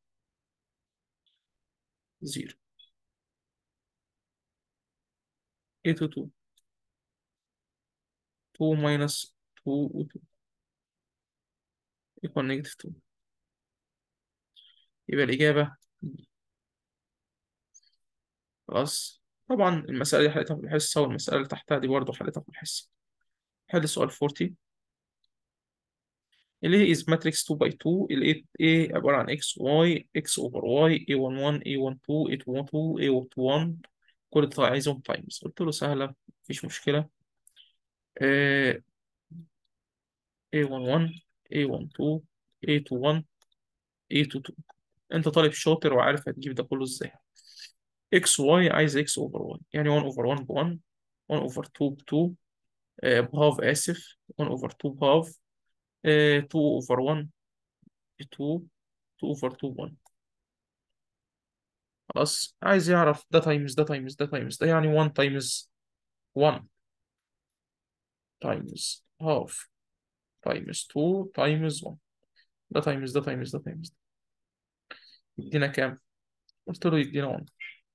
0 A22 2 minus 2 و2 equal negative 2 يبقى الإجابة خلاص طبعا المسألة دي حلتها في الحصة والمسألة اللي تحتها دي برضه حلتها في الحصة حل سؤال 40 اللي هي is matrix 2 by 2 ال A عبارة عن x y x over y a11 a12 a22 a21 كل ده عايزهم تايمز قلت له سهلة مفيش مشكلة آه a11 a12 a21 a22 انت طالب شاطر وعارف هتجيب ده كله ازاي x y عايز x over y يعني 1 over 1 ب 1 1 over 2 ب 2 آه بهاف آسف 1 over 2 بهاف آه 2 over 1 ب 2 2 over 2 ب 1 خلاص عايز يعرف ده تايمز ده تايمز ده تايمز ده يعني 1 تايمز 1 تايمز هاف تايمز 2 تايمز 1 ده تايمز ده تايمز ده تايمز يدينا كام؟ قلت له يدينا 1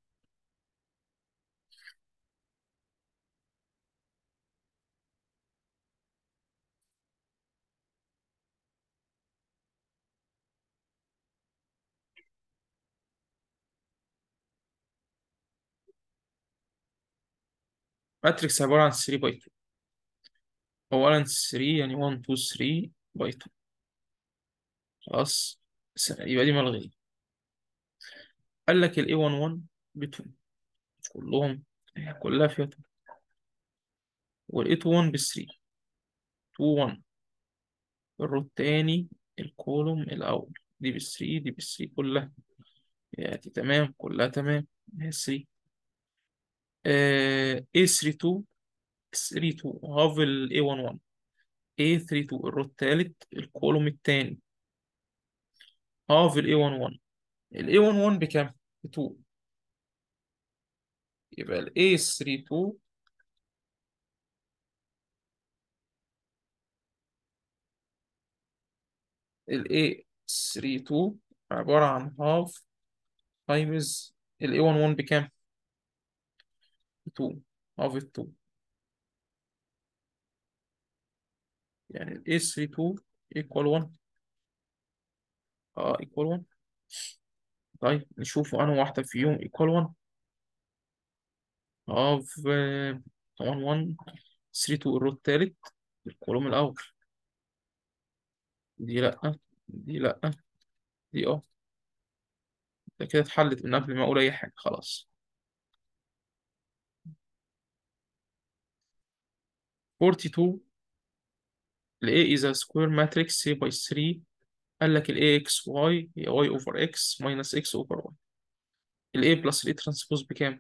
ماتريكس عبارة عن 3 باي 2 أولا 3 يعني 1 2 3 باي 2 خلاص س- يبقى دي ملغية قال لك ال A11 ب 2 مش كلهم هي كلها فيها 2 وال A21 ب 3 2 1 الرو التاني الكولوم الأول دي ب 3 دي ب 3 كلها يعني تمام كلها تمام هي 3 آه A32 32 هاف ال A11 A32 الرو التالت الكولوم التاني هاف ال A11 ال A11 بكام؟ ب 2 يبقى ال A32 ال A32 عبارة عن هاف تايمز ال A11 بكام؟ ب 2 هاف ال 2 يعني ال A32 equal 1 اه equal 1 طيب نشوفوا أنا واحدة فيهم equal 1 هاف آه، طبعا 1 32 الرو التالت الكولوم الأول دي لأ دي لأ دي اه ده كده اتحلت من قبل ما أقول أي حاجة خلاص 42 ال A is a square matrix say by 3 قال لك ال AXY هي Y over X minus X over Y ال A plus ال A transpose بكام؟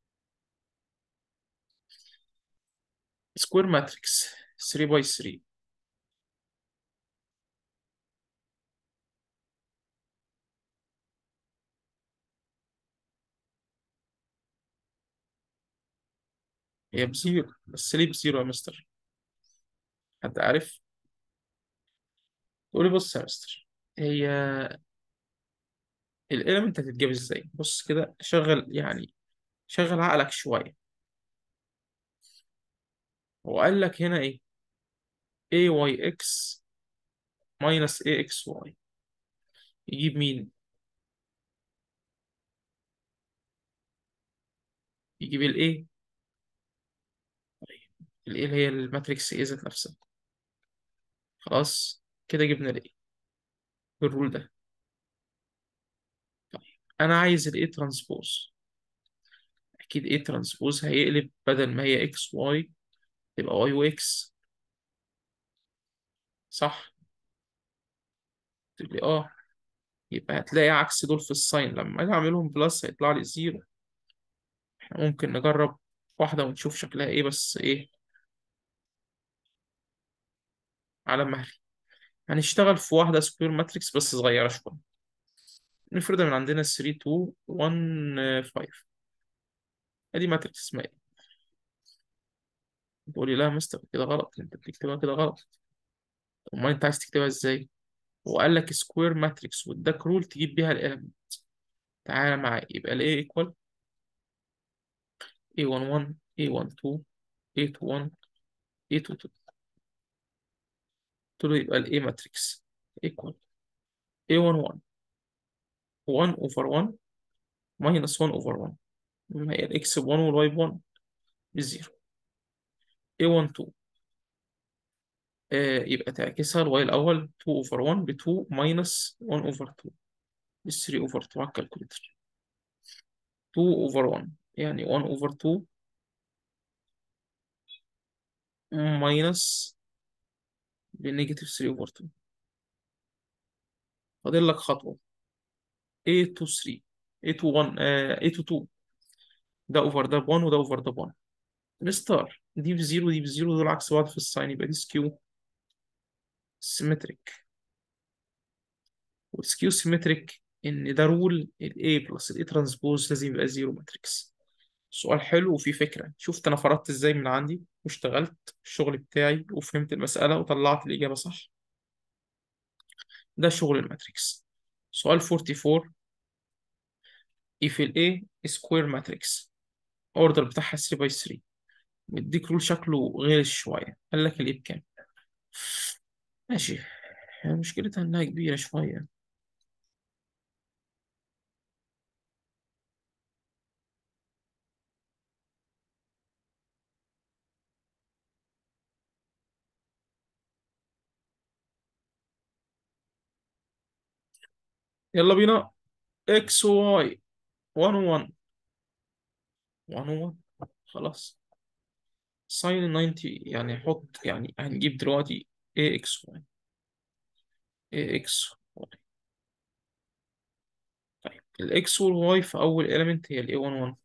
square matrix 3 by 3 هي بزيرو بس ليه بزيرو يا مستر؟ حد عارف؟ تقولي بص يا مستر هي الإيلمنت هتتجاب ازاي؟ بص كده شغل يعني شغل عقلك شوية وقال لك هنا ايه؟ AYX minus AXY يجيب مين؟ يجيب ال A ال A اللي هي الماتريكس A ذات نفسها خلاص كده جبنا ال A بالرول ده طيب أنا عايز ال A ترانسبوز أكيد A ترانسبوز هيقلب بدل ما هي XY تبقى Y و X صح؟ تقول لي اه يبقى هتلاقي عكس دول في الساين لما اجي اعملهم بلس هيطلع لي زيرو احنا ممكن نجرب واحدة ونشوف شكلها ايه بس ايه على مهلي هنشتغل في واحدة سكوير ماتريكس بس صغيرة شوية نفرض من عندنا 3 2 1 5 ادي ماتريكس اسمها ايه تقولي لا يا مستر كده غلط انت بتكتبها كده غلط امال انت عايز تكتبها ازاي وقال لك سكوير ماتريكس واداك رول تجيب بيها الاليمنت تعالى معايا يبقى ال A ايكوال A11 A12 A21 A22 قلت له يبقى ال A ماتريكس ايكوال A11 1 over 1 minus 1 over 1 ما هي الاكس ب 1 والواي ب 1 بزيرو A12 آه يبقى تعكسها الواي الأول 2 أوفر 1 ب 2 ماينس 1 أوفر 2 ب 3 أوفر 2 على الكالكوليتر 2 أوفر 1 يعني 1 أوفر 2 ماينس بنيجاتيف 3 أوفر 2 فاضل لك خطوة A to 3 A to 1 آه A to 2 ده أوفر ده ب 1 وده أوفر ده ب 1 الستار دي بزيرو دي بزيرو دول عكس بعض في الساين يبقى دي سكيو سيمتريك والسكيو سيمتريك ان ده رول الاي بلس الاي ترانسبوز لازم يبقى زيرو ماتريكس سؤال حلو وفيه فكرة شفت انا فرضت ازاي من عندي واشتغلت الشغل بتاعي وفهمت المسألة وطلعت الإجابة صح ده شغل الماتريكس سؤال 44 if ال A square matrix order بتاعها 3 by 3 مديك رول شكله غير شوية قال لك ال A بكام ماشي مشكلتها إنها كبيرة شوية يلا بينا x و y 1 و 1 1 و 1 خلاص ساين 90 يعني حط يعني هنجيب دلوقتي ax y ax y طيب الاكس والواي في اول element هي ال 1 1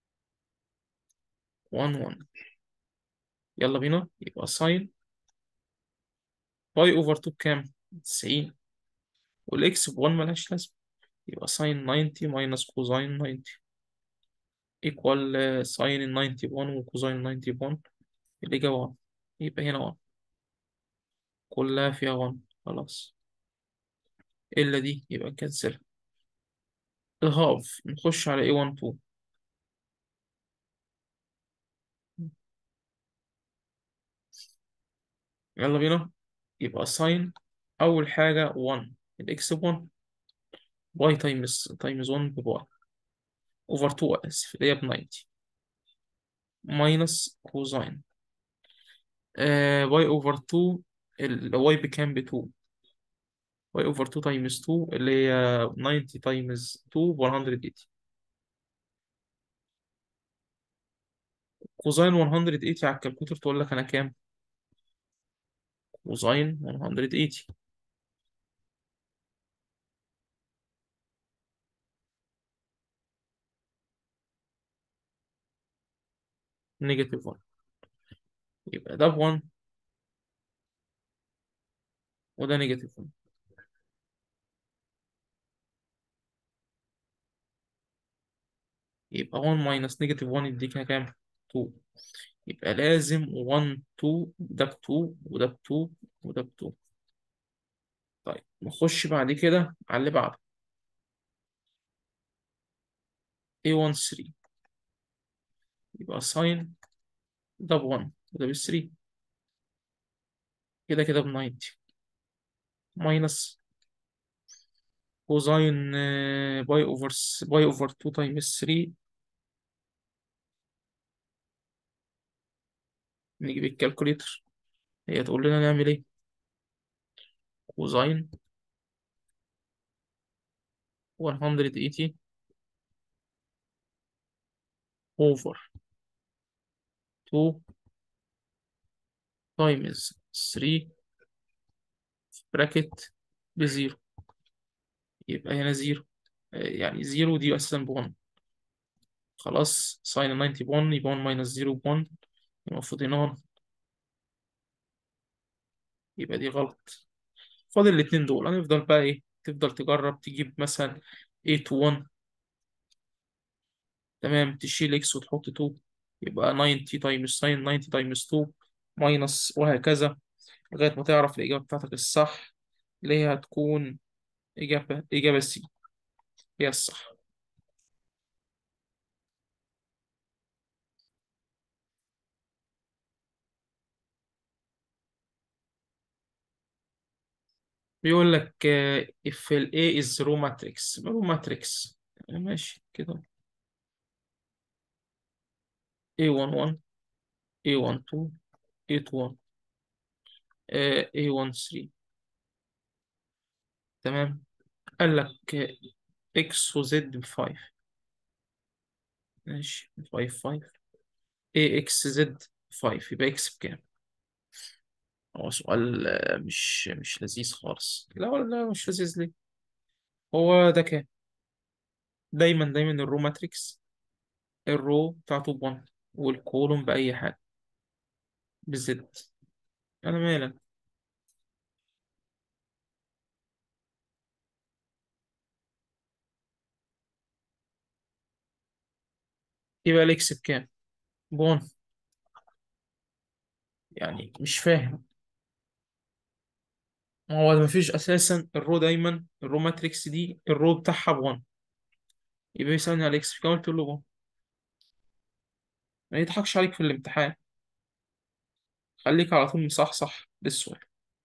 1 1 يلا بينا يبقى ساين باي اوفر 2 بكام 90 والاكس ب 1 ملهاش لازمه يبقى ساين 90 ماينس كوزاين 90 ايكوال ساين ال 90 ب 1 وكوزاين 90 ب 1 الإجابة 1 يبقى هنا 1 كلها فيها 1 خلاص إلا دي يبقى نكنسلها الهاف نخش على A1 2 يلا بينا يبقى ساين أول حاجة 1 الإكس ب 1 باي تايمز تايمز 1 بواي اوفر 2 اسف اللي هي ب 90 ماينس كوزاين باي اوفر 2 الواي بكام ب 2 باي اوفر 2 تايمز 2 اللي هي 90 تايمز 2 ب 180 كوزاين 180 على الكالكوليتر تقول لك انا كام كوزاين 180 نيجاتيف 1 يبقى ده ب 1 وده نيجاتيف 1 يبقى 1 ماينس نيجاتيف 1 يديك كام 2 يبقى لازم 1 2 ده ب 2 وده ب 2 وده ب 2 طيب نخش بعد كده على اللي بعده A1 3 يبقى ساين ده ب 1 وده ب 3 كده كده ب 90 ماينس كوزاين باي اوفر باي اوفر 2 تايمز 3 نجيب الكالكوليتر هي تقول لنا نعمل ايه كوزاين 180 اوفر 2 تايمز 3 براكت بزيرو يبقى هنا زيرو يعني زيرو دي أساسا بون خلاص ساين 90 بون يبقى 1 ماينس زيرو بون المفروض هنا 1 يبقى دي غلط فاضل الاتنين دول هنفضل بقى ايه تفضل تجرب تجيب مثلا 8 to 1 تمام تشيل اكس وتحط 2 يبقى 90 تايمز ساين 90 تايمز 2 ماينس وهكذا لغاية ما تعرف الإجابة بتاعتك الصح اللي هي هتكون إجابة إجابة سي هي الصح بيقول لك آه، if ال A is row matrix row matrix ماشي كده A11 A12 A21 آه A13 تمام قال لك آه، X و Z بفايف ماشي فايف فايف A X Z فايف يبقى X بكام؟ هو سؤال آه، مش مش لذيذ خالص لا ولا لا مش لذيذ ليه؟ هو ده كام؟ دايما دايما الرو ماتريكس الرو بتاعته ب1 والكولوم بأي حاجة بزد أنا مالك يبقى الإكس بكام؟ بون يعني مش فاهم هو مفيش أساسا الرو دايما الرو ماتريكس دي الرو بتاعها ب1 يبقى يسألني على الإكس بكام قلت له 1 ما يضحكش عليك في الامتحان خليك على طول مصحصح للسؤال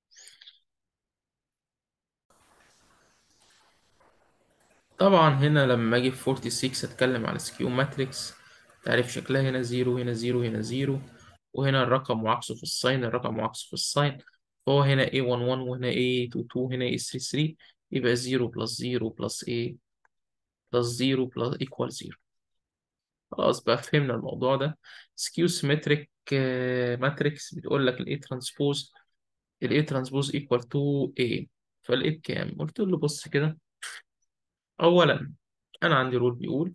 طبعا هنا لما اجي في 46 اتكلم على سكيو ماتريكس تعرف شكلها هنا زيرو هنا زيرو هنا زيرو وهنا الرقم وعكسه في الساين الرقم وعكسه في الساين فهو هنا A11 وهنا A22 هنا A33 يبقى 0 بلس 0 بلس A بلس 0 بلس equal 0 خلاص بقى فهمنا الموضوع ده سكيو سيمتريك ماتريكس بتقول لك ال A ترانسبوز ال A ترانسبوز equal to A فال A بكام؟ قلت له بص كده أولا أنا عندي رول بيقول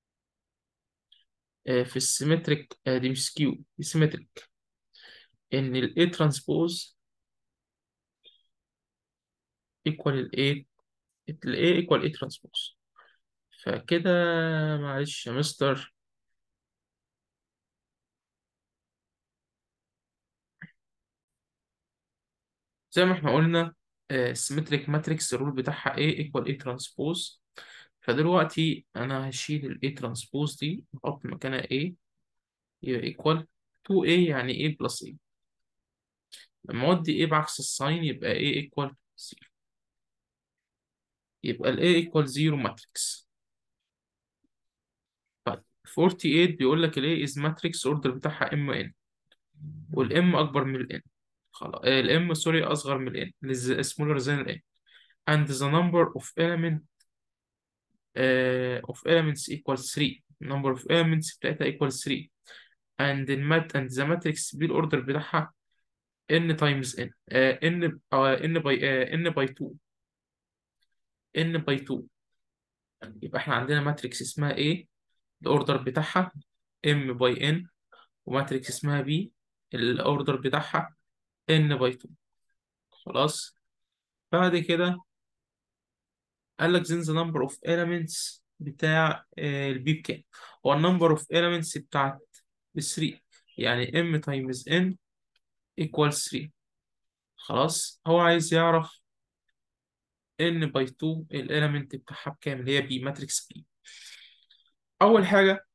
آه، في السيمتريك آه، دي مش سكيو دي سيمتريك ان ال A ترانسبوز ايكوال ال A ال A ايكوال A ترانسبوز فكده معلش يا مستر زي ما احنا قلنا السيمتريك ماتريكس الرول بتاعها A ايكوال A ترانسبوز فدلوقتي انا هشيل ال A ترانسبوز دي احط مكانها A يبقى ايكوال 2A يعني A بلس A لما اودي A بعكس الساين يبقى A ايكوال 0 يبقى ال A ايكوال 0 ماتريكس طيب 48 بيقول لك ال A is matrix order بتاعها M N والام اكبر من الان خلاص الام سوري اصغر من الان smaller than الان and the number of element uh, of elements equals 3 number of elements بتاعتها equals 3 and the mat and the matrix B الاوردر بتاعها n times n uh, n uh, n by uh, n by 2 n by 2 يبقى احنا عندنا ماتريكس اسمها A الاوردر بتاعها m by n وماتريكس اسمها B الاوردر بتاعها n by 2 خلاص بعد كده قال لك then the number of elements بتاع آه، البي بكام هو النمبر of elements بتاعت ب 3 يعني m times n equals 3 خلاص هو عايز يعرف n by 2 الاليمنت بتاعها بكام اللي هي بي ماتريكس بي اول حاجه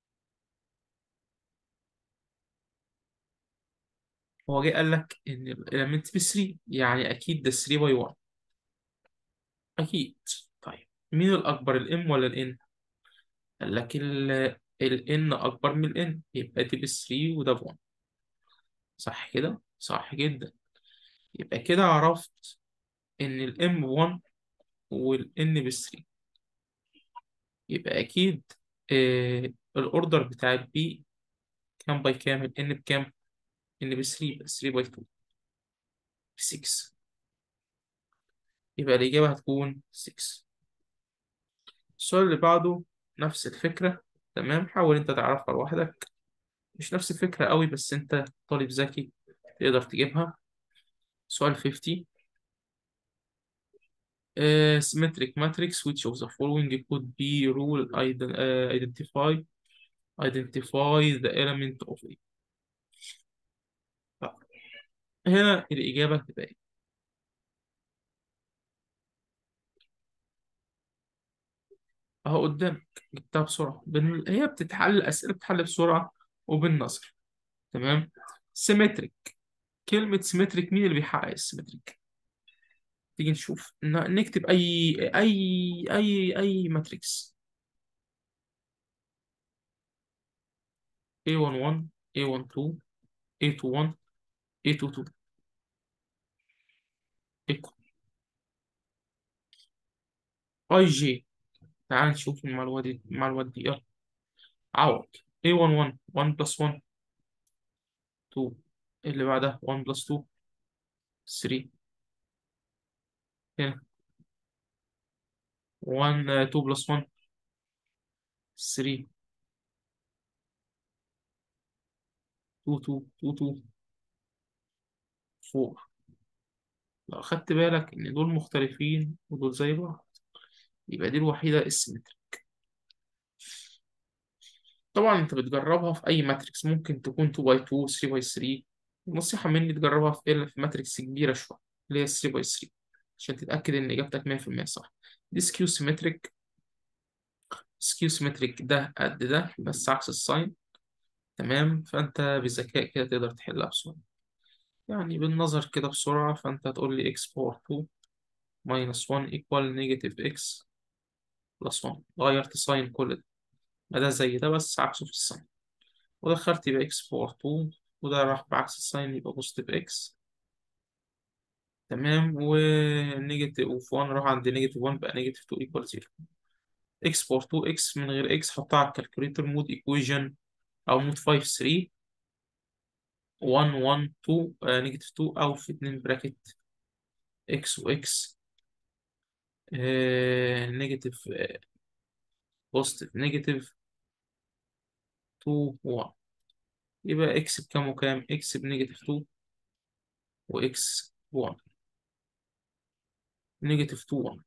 هو جه قال لك ان الاليمنت ب 3 يعني اكيد ده 3 باي 1 اكيد طيب مين الاكبر الام ولا الان قال لك ال ال n اكبر من ال n يبقى دي ب 3 وده ب 1 صح كده صح جدا يبقى كده عرفت ان ال m ب 1 وال n ب 3 يبقى اكيد آه الاوردر بتاع البي كام باي كام ال n بكام n ب 3 يبقى 3 باي 2 ب 6 يبقى الإجابة هتكون 6 السؤال اللي بعده نفس الفكرة تمام حاول أنت تعرفها لوحدك مش نفس الفكرة قوي بس أنت طالب ذكي تقدر تجيبها سؤال 50 uh, symmetric matrix which of the following could be rule iden- uh, identify identify the element of A طب، هنا الإجابة هتبقى إيه؟ أهو قدامك جبتها بسرعة بن... هي بتتحل الأسئلة بتتحل بسرعة وبالنظر تمام سيمتريك كلمة سيمتريك مين اللي بيحقق السيمتريك تيجي نشوف ن- نكتب أي أي أي أي ماتريكس A11 A12 A21 A22 اي جي تعال نشوف المعلومات دي المعلومات دي يلا عوض A11 1 بلس 1 2 اللي بعدها 1 بلس 2 3 هنا 1 2 بلس 1 3 2 2 2 2 4 لو أخدت بالك إن دول مختلفين ودول زي بعض يبقى دي الوحيدة السيمتريك طبعا أنت بتجربها في أي ماتريكس ممكن تكون 2 باي 2 3 باي 3 نصيحة مني تجربها في إلا في ماتريكس كبيرة شوية اللي هي 3 باي 3 عشان تتأكد إن إجابتك 100% صح دي سكيو سيمتريك سكيو سيمتريك ده قد ده بس عكس الساين تمام فأنت بذكاء كده تقدر تحلها بسرعة يعني بالنظر كده بسرعة فأنت هتقول لي x باور 2 minus 1 equal negative x plus 1 غيرت ساين كل ده ما ده زي ده بس عكسه في الساين ودخلت يبقى x باور 2 وده راح بعكس الساين يبقى بوزيتيف x تمام ونيجاتيف 1 راح عند نيجاتيف 1 بقى نيجاتيف 2 equal 0 x باور 2 x من غير x حطها على الكالكوليتر مود equation أو مود 5 3 1 1 2 نيجاتيف 2 أو في 2 براكت x و x نيجاتيف بوزيتيف نيجاتيف 2 1 يبقى x بكام وكام x بنيجاتيف 2 و x 1 نيجاتيف 2 1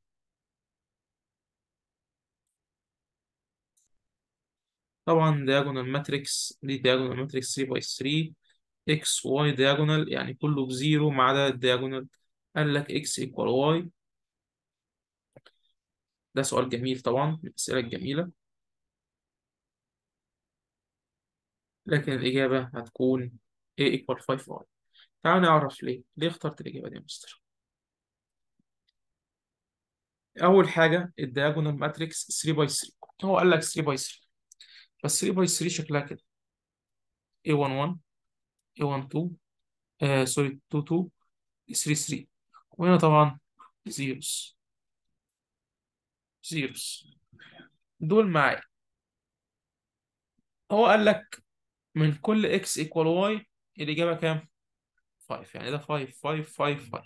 طبعا diagonal ماتريكس دي diagonal ماتريكس 3 باي 3 x y diagonal يعني كله بزيرو ما عدا الدياجونال قال لك x equal y ده سؤال جميل طبعا من الأسئلة الجميلة لكن الإجابة هتكون a equal 5y تعال نعرف ليه ليه اخترت الإجابة دي يا مستر أول حاجة الدياجونال ماتريكس 3 باي 3 هو قال لك 3 باي 3 بس 3 باي 3 شكلها كده A11 A12 آه سوري 22 3 3 وهنا طبعا زيروس زيروس دول معايا هو قال لك من كل x equal y الإجابة كام؟ 5 يعني ده 5 5 5 5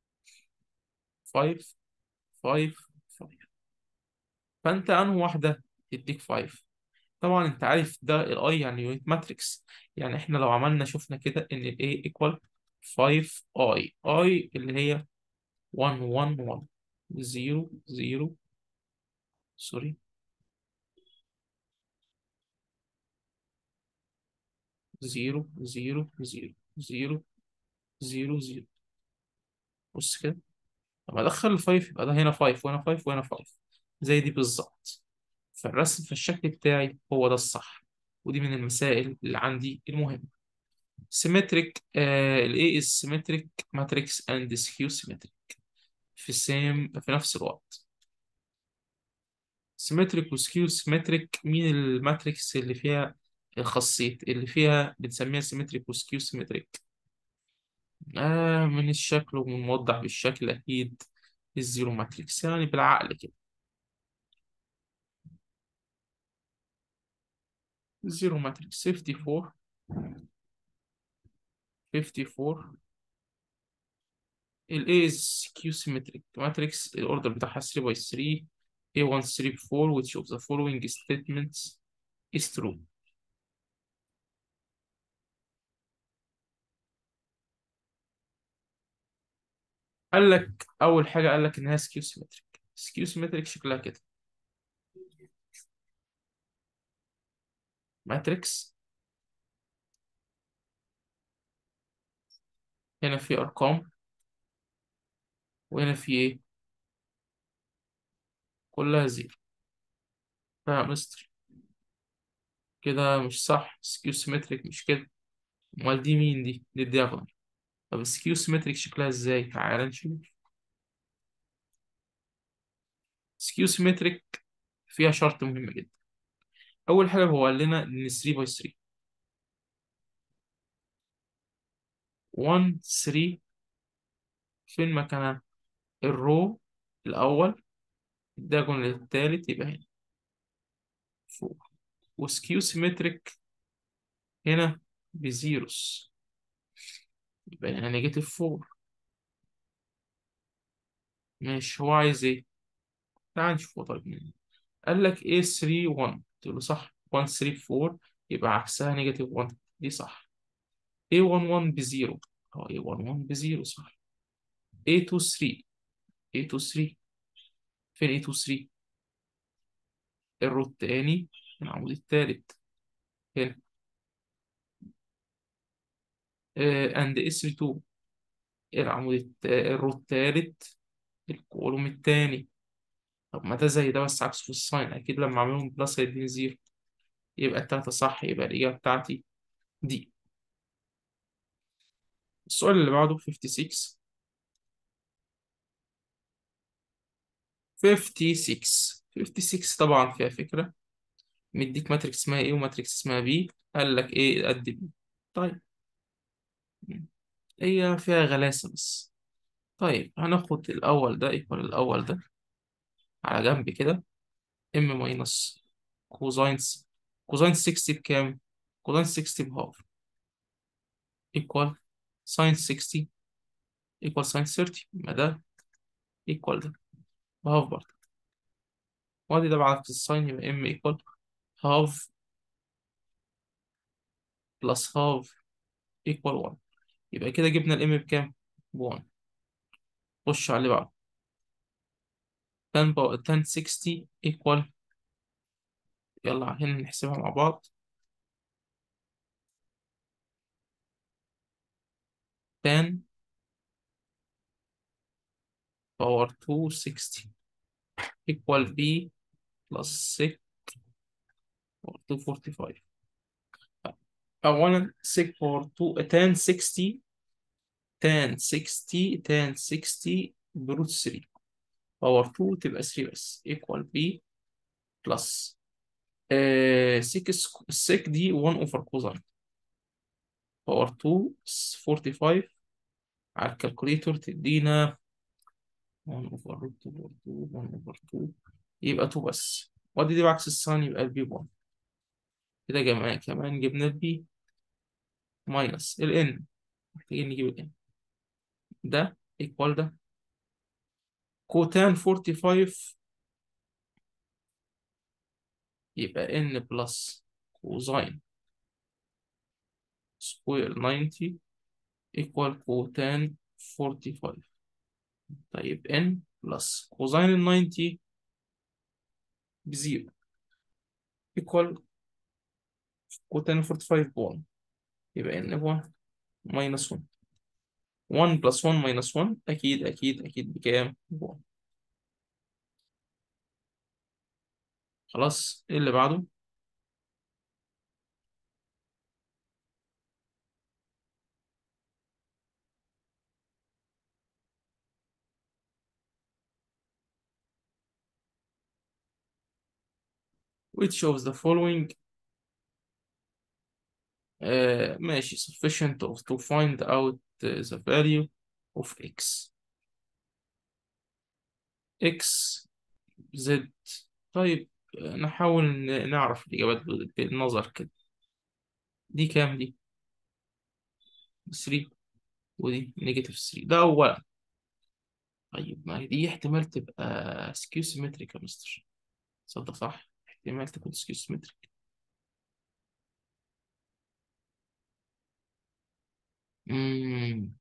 5 5 5 فأنت أنهي واحدة تديك 5 طبعا أنت عارف ده الأي يعني يونت ماتريكس يعني إحنا لو عملنا شفنا كده إن ال A equal 5 I I اللي هي 1 1 1 0 0 سوري 0 0 0 0 0 0 بص كده لما ادخل الفايف يبقى ده هنا 5 وهنا 5 وهنا 5 زي دي بالظبط فالرسم في الشكل بتاعي هو ده الصح ودي من المسائل اللي عندي المهمة symmetric آه ال A is symmetric matrix and skew symmetric في same في نفس الوقت symmetric و skew symmetric مين الماتريكس اللي فيها الخاصية اللي فيها بنسميها symmetric و skew symmetric آه من الشكل وموضح بالشكل أكيد الزيرو ماتريكس يعني بالعقل كده الزيرو ماتريكس 54 54 ال A is skew symmetric matrix الأوردر بتاعها 3 by 3 A1 3 4 which of the following statements is true قال لك أول حاجة قال لك إنها skew symmetric skew symmetric شكلها كده ماتريكس هنا في أرقام وهنا في إيه كلها زيرو فاهم مستر كده مش صح سكيو سيمتريك مش كده امال دي مين دي دي الدياجونال طب السكيو سيمتريك شكلها ازاي تعال نشوف سكيو سيمتريك فيها شرط مهم جدا اول حاجه هو قال لنا ان 3 باي 3 1 3 فين مكانها الرو الاول الدايجونال التالت يبقى هنا فوق وسكيو سيمتريك هنا بزيروس يبقى هنا نيجاتيف فور ماشي هو عايز ايه؟ تعال نشوف هو طالب مني قال لك ايه 3 1 تقول له صح 1 3 4 يبقى عكسها نيجاتيف 1 دي صح a 1 1 بزيرو اه a 1 1 بزيرو صح a 2 3 a 2 3 فين a 2 3 الرو التاني العمود التالت هنا اند اس 2 العمود الت- الرو التالت الكولوم التاني طب ما ده زي ده بس عكسه في الساين اكيد لما اعملهم بلس هيديني زيرو يبقى التلاتة صح يبقى الإجابة بتاعتي دي السؤال اللي بعده 56 56 56 طبعا فيها فكرة مديك ماتريكس اسمها ايه وماتريكس اسمها بي قال لك ايه قد بي طيب هي فيها غلاسة بس طيب هناخد الأول ده ايكوال الأول ده على جنب كده ام ماينس كوزاين كوزاين 60 بكام؟ كوزاين 60 بهاف ايكوال ساين 60 ايكوال ساين 30 يبقى ده ايكوال ده بهاف برضه وادي ده بعكس الساين يبقى ام ايكوال هاف بلس هاف ايكوال 1 يبقى كده جبنا الام بكام؟ ب 1 خش على اللي بعده 10 باور 10 60 ايكوال يلا هنا نحسبها مع بعض 10 باور 2 60 equal b plus 6 باور 2 45 أولا 6 باور 2 10 60 10 60 10 60 بروت 3 باور 2 تبقى 3 بس equal b plus آه 6 6 دي 1 اوفر كوزاين باور 2 45 على الكالكوليتور تدينا 1 اوفر روت 2 باور 2 1 اوفر 2 يبقى 2 بس ودي دي بعكس الساين يبقى البي 1 كده جماعة كمان جبنا البي ماينس ال n محتاجين نجيب ال n ده ايكوال ده كوتان 45 يبقى n بلس كوزاين سكوير 90 ايكوال كوتان 45 طيب n بلس كوزاين ال 90 بزيرو ايكوال كوتان 45 بون يبقى n بون ماينس 1 1 بلس 1 ماينس 1 أكيد أكيد أكيد بكام؟ بون خلاص إيه اللي بعده؟ which of the following آه ماشي sufficient of to find out the value of x x z طيب آه، نحاول ن- نعرف الإجابات بال- بالنظر كده دي كام دي 3 ودي نيجاتيف 3 ده أولا طيب ما هي دي احتمال تبقى سكيو سيمتريك يا مستر صدق صح احتمال تكون سكيو سيمتريك امم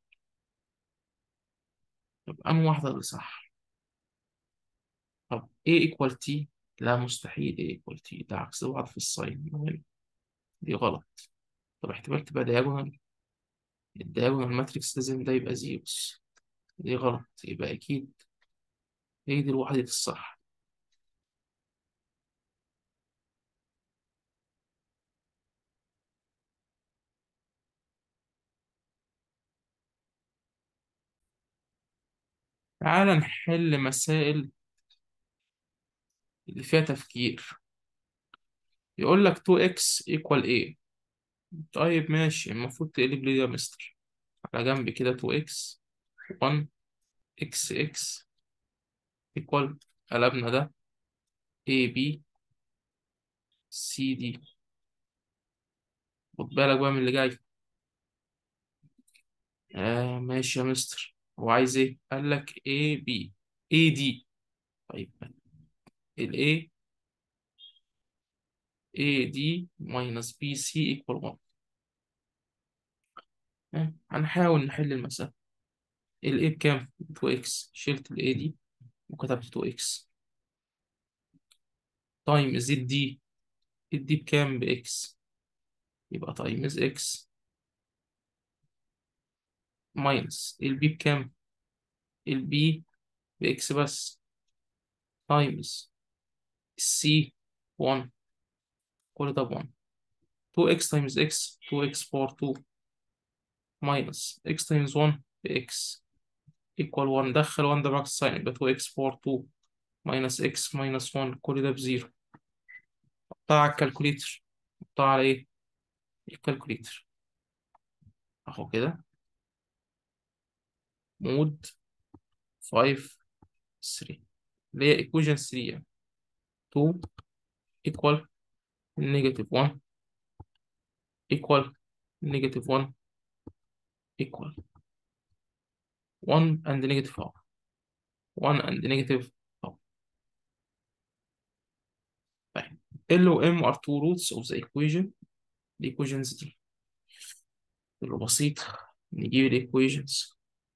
طب أنهي واحدة اللي صح طب A equal T لا مستحيل A equal T ده عكس بعض في الساين مهم دي غلط طب احتمال تبقى diagonal الدياجونال ماتريكس لازم ده يبقى زيروس دي غلط يبقى أكيد هي دي الوحدة الصح تعال نحل مسائل اللي فيها تفكير يقول لك 2x equal a طيب ماشي المفروض تقلب لي ده يا مستر على جنب كده 2x 1 x x equal قلبنا ده A B C D خد بالك بقى من اللي جاي آه ماشي يا مستر هو عايز ايه؟ قال لك A B A D طيب ال A A D minus B C equal 1 آه. هنحاول نحل المسألة ال A بكام؟ 2x شلت ال A دي وكتبت 2x تايمز ال D ال D بكام؟ بx يبقى تايمز x ماينس ال B بكام؟ ال B بx بس تايمز السي 1 كل ده ب 1 2x times x 2x باور 2 minus x times 1 ب x equal 1 دخل 1 ده بعكس الساين يبقى 2x باور 2 minus x minus 1 كل ده بزيرو حطها على الكالكوليتر حطها على ايه؟ الكالكوليتر اهو كده مود 5 3 اللي هي equation 3 يعني 2 equal negative 1 equal negative 1 equal 1 and negative half 1 and negative half طيب L و M are two roots of the equation equations دي اللي بسيط نجيب ال equations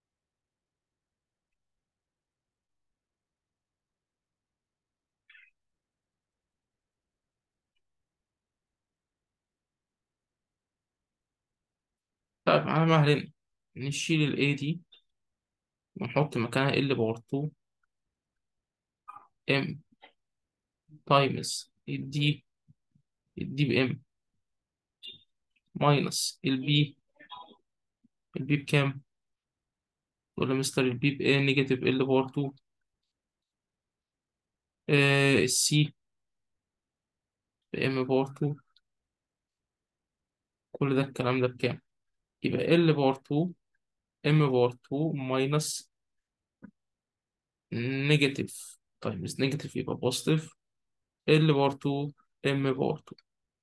طيب على مهلنا نشيل ال A دي ونحط مكانها L باور 2 M تايمز ال D ال D ب M ماينس ال B ال B بكام؟ ولا مستر ال B ب A نيجاتيف L باور 2 آه ال C ب M باور 2 كل ده الكلام ده بكام؟ يبقى L باور 2 M باور 2 ماينس نيجاتيف تايمز نيجاتيف يبقى بوزيتيف L باور 2 M باور 2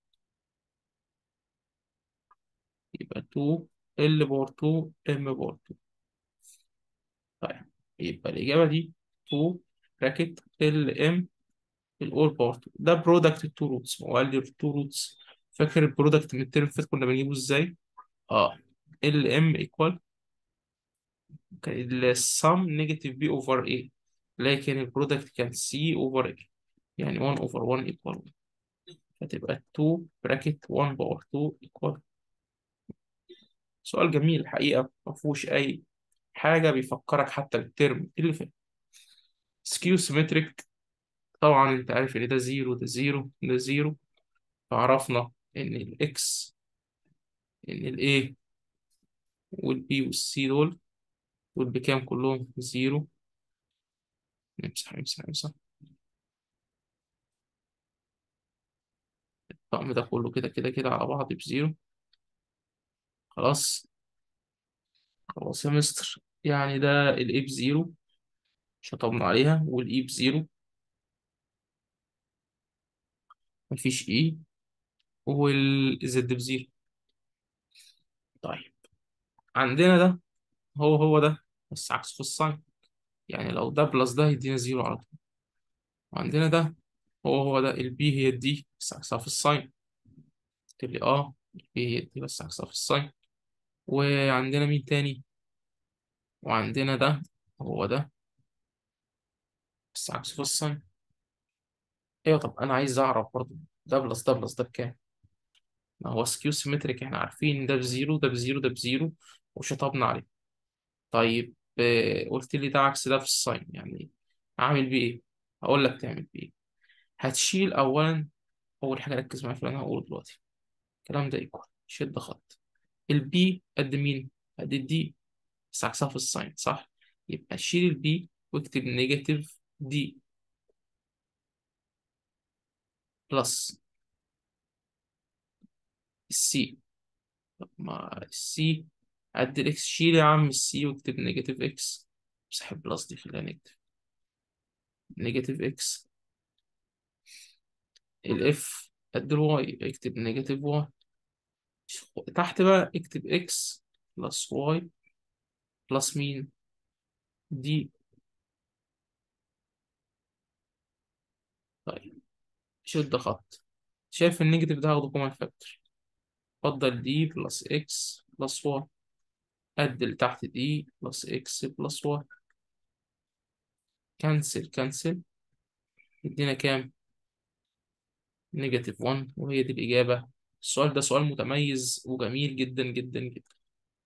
يبقى 2 L باور 2 M باور 2 طيب يبقى الإجابة دي 2 براكت ال ام الأول باور 2 ده برودكت التو روتس هو قال لي التو روتس فاكر البرودكت من الترم اللي فات كنا بنجيبه ازاي؟ اه ال ام ايكوال السم نيجاتيف بي اوفر ايه لكن البرودكت كان سي اوفر ايه يعني 1 اوفر 1 ايكوال 1 فتبقى 2 براكت 1 باور 2 ايكوال سؤال جميل الحقيقة ما فيهوش أي حاجة بيفكرك حتى بالترم اللي فات سكيو سيمتريك طبعا انت عارف ان ده زيرو ده زيرو ده زيرو فعرفنا ان الاكس ان الاي والبي والسي دول دول بكام كلهم زيرو نمسح نمسح نمسح الطقم ده كله كده كده كده على بعض بزيرو خلاص خلاص يا مستر يعني ده الاي بزيرو شطبنا عليها والاي بزيرو مفيش اي والزد بزيرو طيب عندنا ده هو هو ده بس عكسه في الساين يعني لو ده بلس ده يدينا زيرو على طول وعندنا ده هو هو ده البي هي الدي بس عكسها في الساين قلت لي اه البي هي الدي بس عكسها في الساين وعندنا مين تاني وعندنا ده هو ده بس عكسه في الساين ايوه طب انا عايز اعرف برضه ده بلس ده بلس ده بكام ما هو سكيو سيمتريك احنا عارفين ده بزيرو ده بزيرو ده بزيرو وشطبنا عليه طيب آه، قلت لي ده عكس ده في الساين يعني اعمل بيه ايه هقول لك تعمل بيه ايه هتشيل اولا اول حاجه ركز معايا في اللي انا هقوله دلوقتي الكلام ده ايكوال شد خط البي قد مين قد الدي بس عكسها في الساين صح يبقى شيل البي واكتب نيجاتيف دي بلس السي طب ما السي قد الاكس شيل يا عم السي واكتب نيجاتيف اكس امسح البلس دي خليها نيجاتيف نيجاتيف اكس الاف قد الواي اكتب نيجاتيف واي تحت بقى اكتب اكس بلس واي بلس مين دي طيب شد خط شايف النيجاتيف ده هاخده كومن فاكتور اتفضل دي بلس اكس بلس واي قد اللي تحت دي بلس اكس بلس واي كنسل كنسل يدينا كام نيجاتيف 1 وهي دي الإجابة السؤال ده سؤال متميز وجميل جدا جدا جدا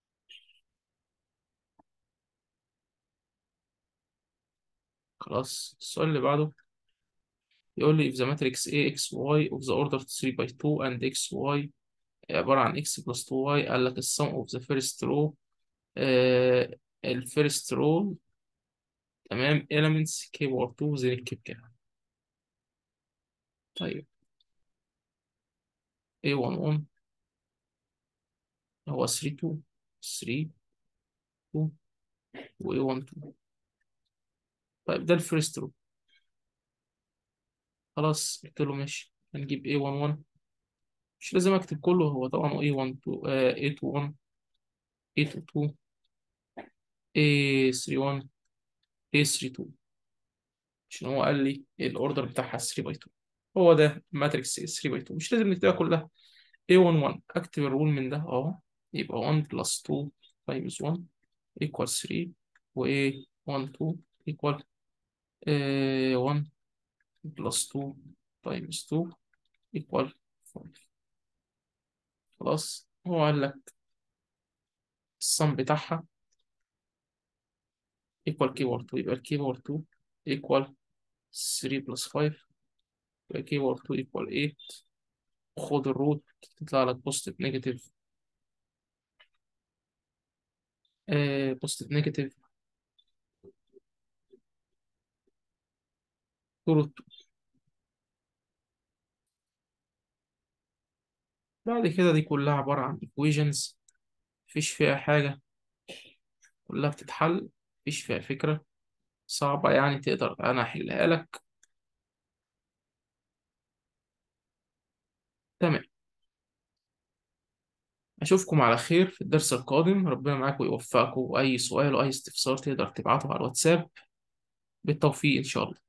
خلاص السؤال اللي بعده يقول لي if the matrix A x y of the order 3 by 2 and x y عبارة عن x plus 2y قال لك السم of the first row آه الفيرست row تمام elements k power 2 زين الكيب كام طيب A11 هو 3 2 3 2 و A12 طيب ده الفيرست رو خلاص قلت له ماشي هنجيب A11 مش لازم اكتب كله هو طبعا A12 آه A21 A22 A31 A32 عشان هو قال لي الاوردر بتاعها 3 باي 2 هو ده ماتريكس 3 باي 2 مش لازم نكتبها كلها A11 اكتب الرول من ده اهو يبقى 1 بلس 2 تايمز 1 equal 3 و A12 equal آه 1 بلس 2 تايمز 2 equal 5 خلاص هو قال لك الصم بتاعها equal k باور 2 يبقى ال k باور 2 equal 3 بلس 5 يبقى k باور 2 equal 8 خد الروت تطلع لك بوزيتيف نيجاتيف بوزيتيف نيجاتيف روت 2 بعد كده دي كلها عبارة عن equations مفيش فيها حاجة كلها بتتحل مفيش فيها فكرة صعبة يعني تقدر أنا أحلها لك تمام أشوفكم على خير في الدرس القادم ربنا معاكم ويوفقكم وأي سؤال وأي استفسار تقدر تبعته على الواتساب بالتوفيق إن شاء الله